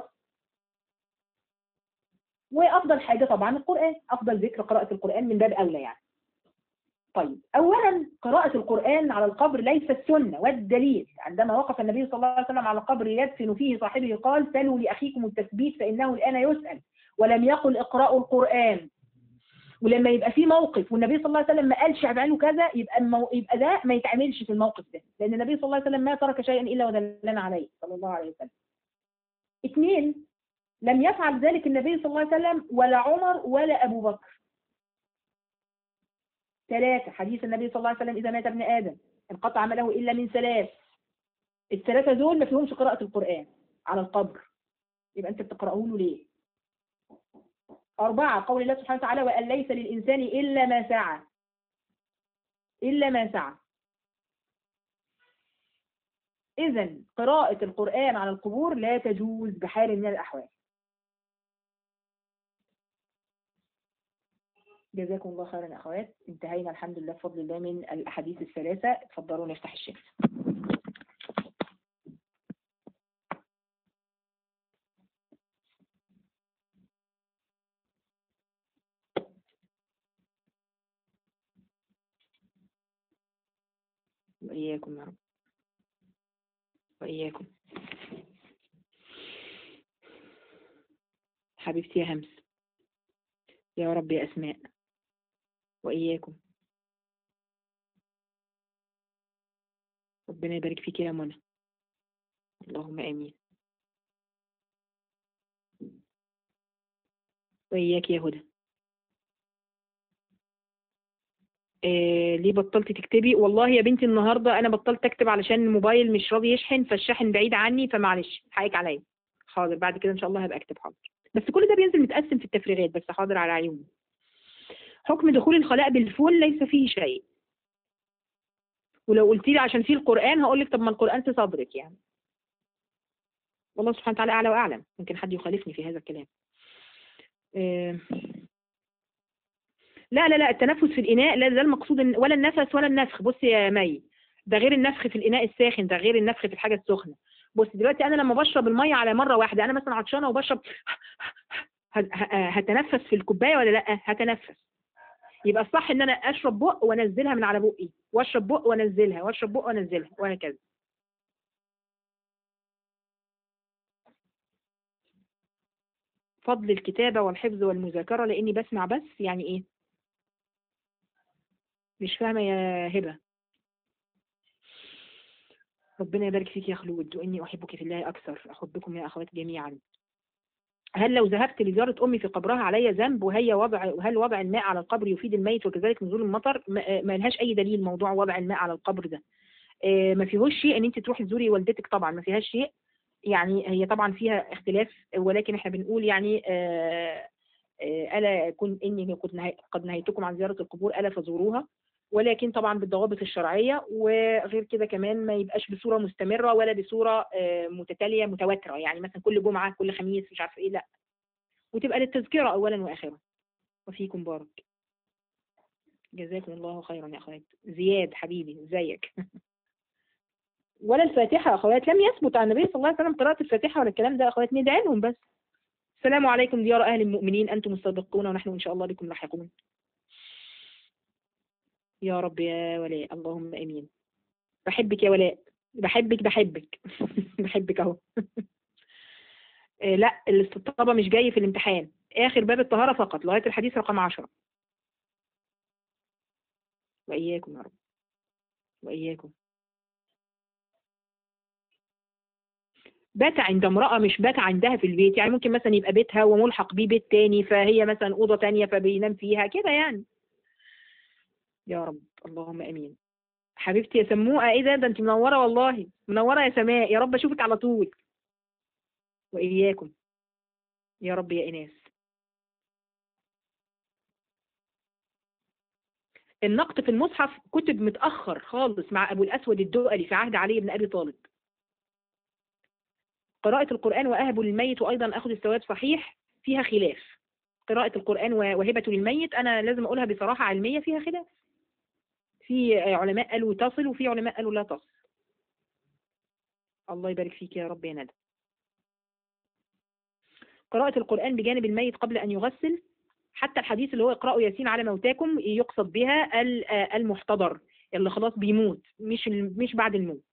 وافضل حاجه طبعا القران افضل ذكر قراءه القران من باب اولى يعني طيب اولا قراءه القران على القبر ليست سنه والدليل عندما وقف النبي صلى الله عليه وسلم على قبر يدفن فيه صاحبه قال سلوا لاخيكم التثبيت فانه الان يسال ولم يقل اقرأوا القرآن ولما يبقى في موقف والنبي صلى الله عليه وسلم ما قالش اعملوا كذا يبقى المو... يبقى ده ما يتعملش في الموقف ده لان النبي صلى الله عليه وسلم ما ترك شيئا الا ودلنا عليه صلى الله عليه وسلم اثنين لم يفعل ذلك النبي صلى الله عليه وسلم ولا عمر ولا ابو بكر ثلاثة حديث النبي صلى الله عليه وسلم إذا مات ابن آدم انقطع عمله إلا من ثلاث الثلاثة دول ما فيهمش قراءة القرآن على القبر يبقى أنت بتقرأه له ليه؟ أربعة قول الله سبحانه وتعالى وأن ليس للإنسان إلا ما سعى إلا ما سعى إذا قراءة القرآن على القبور لا تجوز بحال من الأحوال جزاكم الله خيرا يا أخوات انتهينا الحمد لله بفضل الله من الأحاديث الثلاثة اتفضلوا نفتح الشمس وإياكم يا رب وإياكم حبيبتي يا همس يا رب يا أسماء وإياكم ربنا يبارك فيك يا منى اللهم آمين وإياك يا هدى إيه ليه بطلت تكتبي والله يا بنتي النهارده انا بطلت اكتب علشان الموبايل مش راضي يشحن فالشاحن بعيد عني فمعلش حقك عليا حاضر بعد كده ان شاء الله هبقى اكتب حاضر بس كل ده بينزل متقسم في التفريغات بس حاضر على عيوني حكم دخول الخلاء بالفول ليس فيه شيء ولو قلت لي عشان فيه القرآن هقول لك طب ما القرآن في صدرك يعني والله سبحانه وتعالى أعلى وأعلم ممكن حد يخالفني في هذا الكلام آه، لا لا لا التنفس في الإناء لا ده المقصود إن- ولا النفس ولا النفخ بصي يا مي ده غير النفخ في الإناء الساخن ده غير النفخ في الحاجة السخنة بص دلوقتي أنا لما بشرب المية على مرة واحدة أنا مثلا عطشانة وبشرب ه- ه- هتنفس في الكوباية ولا لا هتنفس يبقى الصح ان انا اشرب بق وانزلها من على بقي واشرب بق وانزلها واشرب بق وانزلها وهكذا فضل الكتابة والحفظ والمذاكرة لاني بسمع بس يعني ايه مش فاهمة يا هبة ربنا يبارك فيك يا خلود واني احبك في الله اكثر احبكم يا اخوات جميعا هل لو ذهبت لزيارة أمي في قبرها علي ذنب وهي وضع وهل وضع الماء على القبر يفيد الميت وكذلك نزول المطر ما ما لهاش أي دليل موضوع وضع الماء على القبر ده آه، ما فيهوش شيء إن أنت تروحي تزوري والدتك طبعا ما فيهاش شيء يعني هي طبعا فيها اختلاف ولكن احنا بنقول يعني آه، آه، ألا كن إني كنت نهي- قد نهيتكم عن زيارة القبور ألا فزوروها ولكن طبعا بالضوابط الشرعية وغير كده كمان ما يبقاش بصورة مستمرة ولا بصورة آه، متتالية متواترة يعني مثلا كل جمعة كل خميس مش عارفة ايه لا وتبقى للتذكرة أولا وآخرا وفيكم بارك جزاكم الله خيرا يا أخوات زياد حبيبي ازيك ولا الفاتحة يا أخوات لم يثبت عن النبي صلى الله عليه وسلم قراءة الفاتحة ولا الكلام ده يا أخوات ندعي لهم بس السلام عليكم ديار أهل المؤمنين أنتم السابقون ونحن إن شاء الله بكم لاحقون يا رب يا ولاء اللهم امين بحبك يا ولاء بحبك بحبك بحبك اهو آه، لا الاستطابة مش جاي في الامتحان اخر باب الطهارة فقط لغاية الحديث رقم عشرة واياكم يا رب واياكم بات عند امرأة مش بات عندها في البيت يعني ممكن مثلا يبقى بيتها وملحق بيه بيت تاني فهي مثلا أوضة تانية فبينام فيها كده يعني يا رب اللهم امين حبيبتي يا سموقه ايه ده ده انت منوره والله منوره يا سماء يا رب اشوفك على طول واياكم يا رب يا ايناس النقط في المصحف كتب متاخر خالص مع ابو الاسود الدؤلي في عهد علي بن ابي طالب قراءة القرآن وأهب للميت وأيضا أخذ الثواب صحيح فيها خلاف قراءة القرآن وهبة للميت أنا لازم أقولها بصراحة علمية فيها خلاف في علماء قالوا تصل وفي علماء قالوا لا تصل الله يبارك فيك يا رب يا ندى قراءة القرآن بجانب الميت قبل أن يغسل حتى الحديث اللي هو اقرأوا ياسين على موتاكم يقصد بها ال- آه المحتضر اللي خلاص بيموت مش ال- مش بعد الموت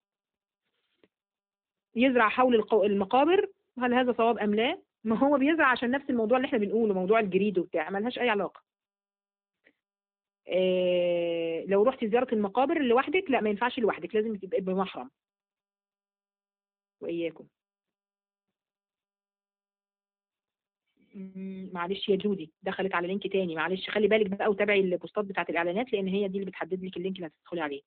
يزرع حول القو- المقابر هل هذا صواب أم لا؟ ما هو بيزرع عشان نفس الموضوع اللي احنا بنقوله موضوع الجريد وبتاع ملهاش أي علاقة آه، لو رحت زيارة المقابر لوحدك لا ما ينفعش لوحدك لازم تبقى بمحرم وإياكم مم، معلش يا جودي دخلت على لينك تاني معلش خلي بالك بقى وتابعي البوستات بتاعت الإعلانات لأن هي دي اللي بتحدد لك اللينك اللي هتدخلي عليه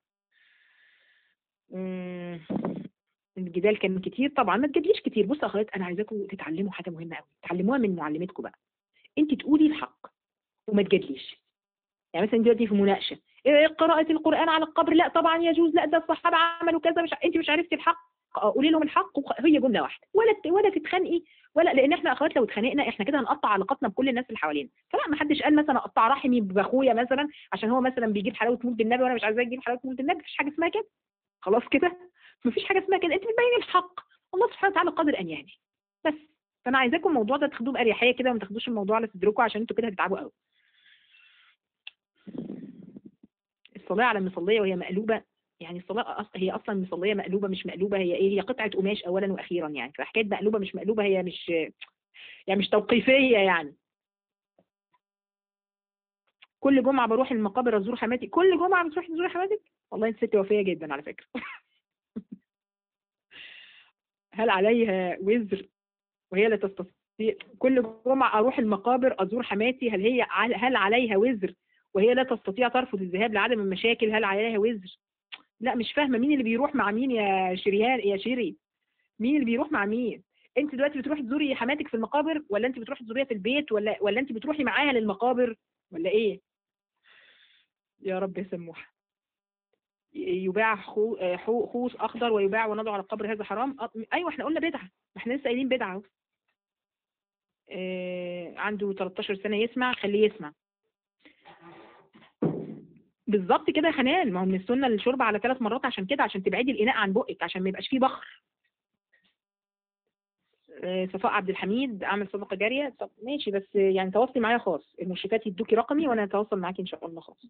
مم، الجدال كان كتير طبعا ما تجادليش كتير بصوا يا اخوات انا عايزاكم تتعلموا حاجه مهمه قوي تعلموها من معلمتكم بقى انت تقولي الحق وما تجادليش يعني مثلا دلوقتي في مناقشه إيه قراءة القرآن على القبر لا طبعا يجوز لا ده الصحابة عملوا كذا مش ع- انت مش عرفتي الحق آه، قولي لهم الحق وخ- هي جملة واحدة ولا ت- ولا تتخانقي ولا لان احنا اخوات لو اتخانقنا احنا كده هنقطع علاقاتنا بكل الناس اللي حوالينا فلا ما حدش قال مثلا اقطع رحمي باخويا مثلا عشان هو مثلا بيجيب حلاوه مولد النبي وانا مش عايزاه يجيب حلاوه مولد النبي مفيش حاجه اسمها كده خلاص كده مفيش حاجه اسمها كده انت بتبين الحق الله سبحانه وتعالى قادر ان يهدي بس فانا عايزاكم الموضوع ده تاخدوه باريحيه كده وما تاخدوش الموضوع على صدركم عشان انتوا كده هتتعبوا قوي الصلاة على المصلية وهي مقلوبة يعني الصلاة أص- هي أصلا مصلية مقلوبة مش مقلوبة هي إيه هي قطعة قماش أولا وأخيرا يعني فحكاية مقلوبة مش مقلوبة هي مش يعني مش توقيفية يعني كل جمعة بروح المقابر أزور حماتي كل جمعة بتروحي تزوري حماتك والله أنت ست وفية جدا على فكرة هل عليها وزر وهي لا تستطيع في كل جمعة أروح المقابر أزور حماتي هل هي هل عليها وزر وهي لا تستطيع ترفض الذهاب لعدم المشاكل هل عليها وزر لا مش فاهمة مين اللي بيروح مع مين يا شريان يا شيري مين اللي بيروح مع مين انت دلوقتي بتروحي تزوري حماتك في المقابر ولا انت بتروحي تزوريها في البيت ولا ولا انت بتروحي معاها للمقابر ولا ايه يا رب يا سموحه يباع خو حو- خوص اخضر ويباع ونضع على القبر هذا حرام أه، ايوه احنا قلنا بدعه ما احنا لسه قايلين بدعه اهو آه، عنده 13 سنه يسمع خليه يسمع بالظبط كده يا حنان ما هو من السنه الشرب على ثلاث مرات عشان كده عشان تبعدي الاناء عن بقك عشان ما يبقاش فيه بخر آه، صفاء عبد الحميد اعمل صدقه جاريه طب ماشي بس يعني تواصلي معايا خاص المشرفات يدوكي رقمي وانا اتواصل معاكي ان شاء الله خاص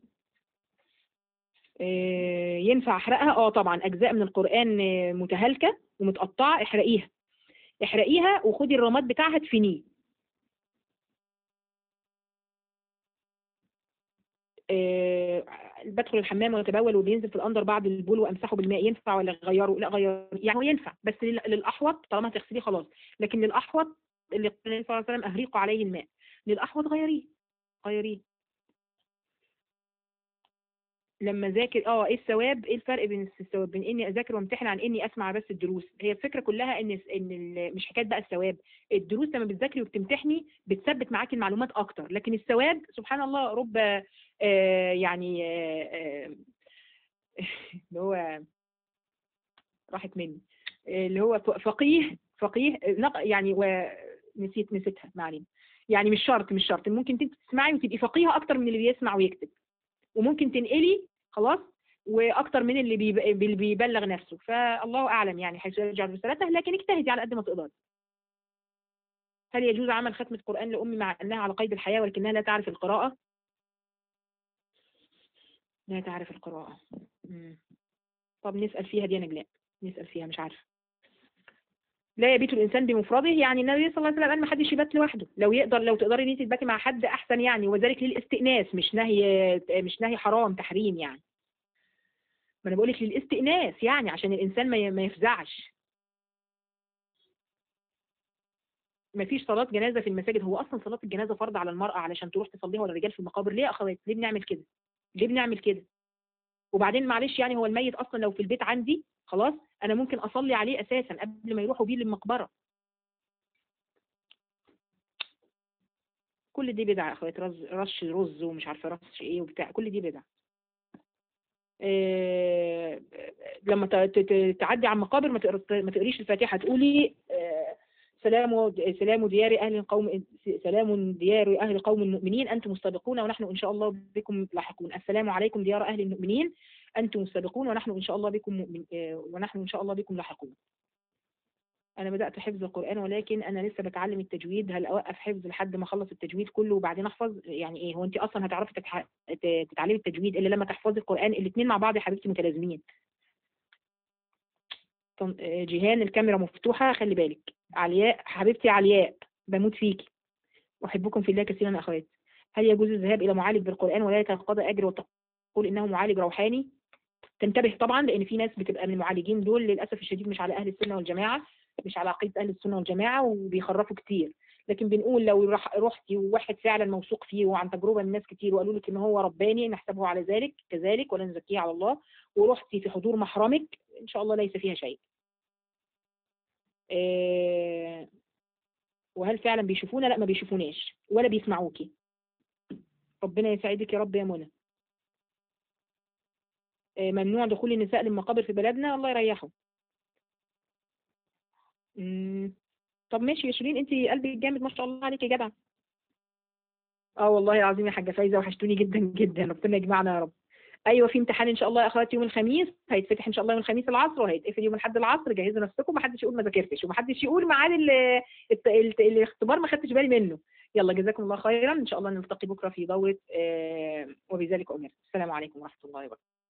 آه، ينفع احرقها اه طبعا اجزاء من القران آه، متهالكه ومتقطعه احرقيها احرقيها وخدي الرماد بتاعها تفنيه آه، بدخل الحمام واتبول وبينزل في الاندر بعد البول وامسحه بالماء ينفع ولا اغيره لا غيره يعني هو ينفع بس لل- للاحوط طالما هتغسليه خلاص لكن للاحوط اللي قال النبي صلى الله عليه وسلم اهريقوا عليه الماء للاحوط غيريه غيريه لما ذاكر اه ايه الثواب ايه الفرق بين الثواب بين اني اذاكر وامتحن عن اني اسمع بس الدروس هي الفكره كلها ان ان ال- مش حكايه بقى الثواب الدروس لما بتذاكري وبتمتحني بتثبت معاكي المعلومات اكتر لكن الثواب سبحان الله رب آه يعني آه آه اللي هو راحت مني آه، اللي هو ف- فقيه فقيه نق- يعني ونسيت نسيتها ما علينا يعني مش شرط مش شرط ممكن انت تسمعي وتبقي فقيهه اكتر من اللي بيسمع ويكتب وممكن تنقلي خلاص واكتر من اللي بيب- اللي بيبلغ نفسه فالله اعلم يعني حيث يجعل رسالته لكن اجتهدي على قد ما تقدري هل يجوز عمل ختمة قرآن لأمي مع أنها على قيد الحياة ولكنها لا تعرف القراءة؟ لا تعرف القراءة مم. طب نسأل فيها دي يا نجلاء نسأل فيها مش عارفة لا يبيت الإنسان بمفرده يعني النبي صلى الله عليه وسلم قال ما حدش يبات لوحده لو يقدر لو تقدري ان انت تباتي مع حد أحسن يعني وذلك للاستئناس مش نهي مش نهي حرام تحريم يعني ما أنا بقولك للاستئناس يعني عشان الإنسان ما ي- ما يفزعش ما فيش صلاة جنازة في المساجد هو أصلا صلاة الجنازة فرض على المرأة علشان تروح تصليها ولا الرجال في المقابر ليه يا أخوات ليه بنعمل كده ليه بنعمل كده وبعدين معلش يعني هو الميت أصلا لو في البيت عندي خلاص أنا ممكن أصلي عليه أساسا قبل ما يروحوا بيه للمقبرة كل دي بدعة يا أخوات رز رش رز ومش عارفة رش إيه وبتاع كل دي بدعة آه، لما ت- ت- ت- تعدي على المقابر ما تقر- ما تقريش الفاتحة تقولي آه، سلام سلام ديار أهل القوم سلام ديار أهل قوم المؤمنين أنتم السابقون ونحن إن شاء الله بكم لاحقون السلام عليكم ديار أهل المؤمنين أنتم السابقون ونحن إن شاء الله بكم مؤمن آه، ونحن إن شاء الله بكم لاحقون أنا بدأت حفظ القرآن ولكن أنا لسه بتعلم التجويد هل أوقف حفظ لحد ما أخلص التجويد كله وبعدين أحفظ يعني إيه هو أنت أصلا هتعرفي تتح... ت- تتعلمي التجويد إلا لما تحفظي القرآن الاتنين مع بعض يا حبيبتي متلازمين طن- آه، جيهان الكاميرا مفتوحة خلي بالك علياء حبيبتي علياء بموت فيكي أحبكم في الله كثيرا يا أخواتي هل يجوز الذهاب إلى معالج بالقرآن ولا يتقاضى أجر وتقول إنه معالج روحاني تنتبه طبعا لأن في ناس بتبقى من المعالجين دول للأسف الشديد مش على أهل السنة والجماعة مش على عقيدة أهل السنة والجماعة وبيخرفوا كتير لكن بنقول لو رح رحتي وواحد فعلا موثوق فيه وعن تجربة من ناس كتير وقالوا لك إن هو رباني نحسبه على ذلك كذلك ولا نزكيه على الله ورحتي في حضور محرمك إن شاء الله ليس فيها شيء آه، وهل فعلا بيشوفونا لا ما بيشوفوناش ولا بيسمعوكي ربنا يسعدك يا رب يا منى آه، ممنوع دخول النساء للمقابر في بلدنا الله يريحه مم. طب ماشي يا شيرين انت قلبك جامد ما شاء الله عليك يا جدع اه والله العظيم يا حاجه فايزه وحشتوني جدا جدا ربنا يجمعنا يا رب ايوه في امتحان ان شاء الله يا اخواتي يوم الخميس هيتفتح ان شاء الله يوم الخميس العصر وهيتقفل يوم الاحد العصر جهزوا نفسكم محدش يقول ما ذاكرتش ومحدش يقول ميعاد ال- الت- الت- الاختبار ما خدتش بالي منه يلا جزاكم الله خيرا ان شاء الله نلتقي بكره في دوره آه، وبذلك امرت السلام عليكم ورحمه الله وبركاته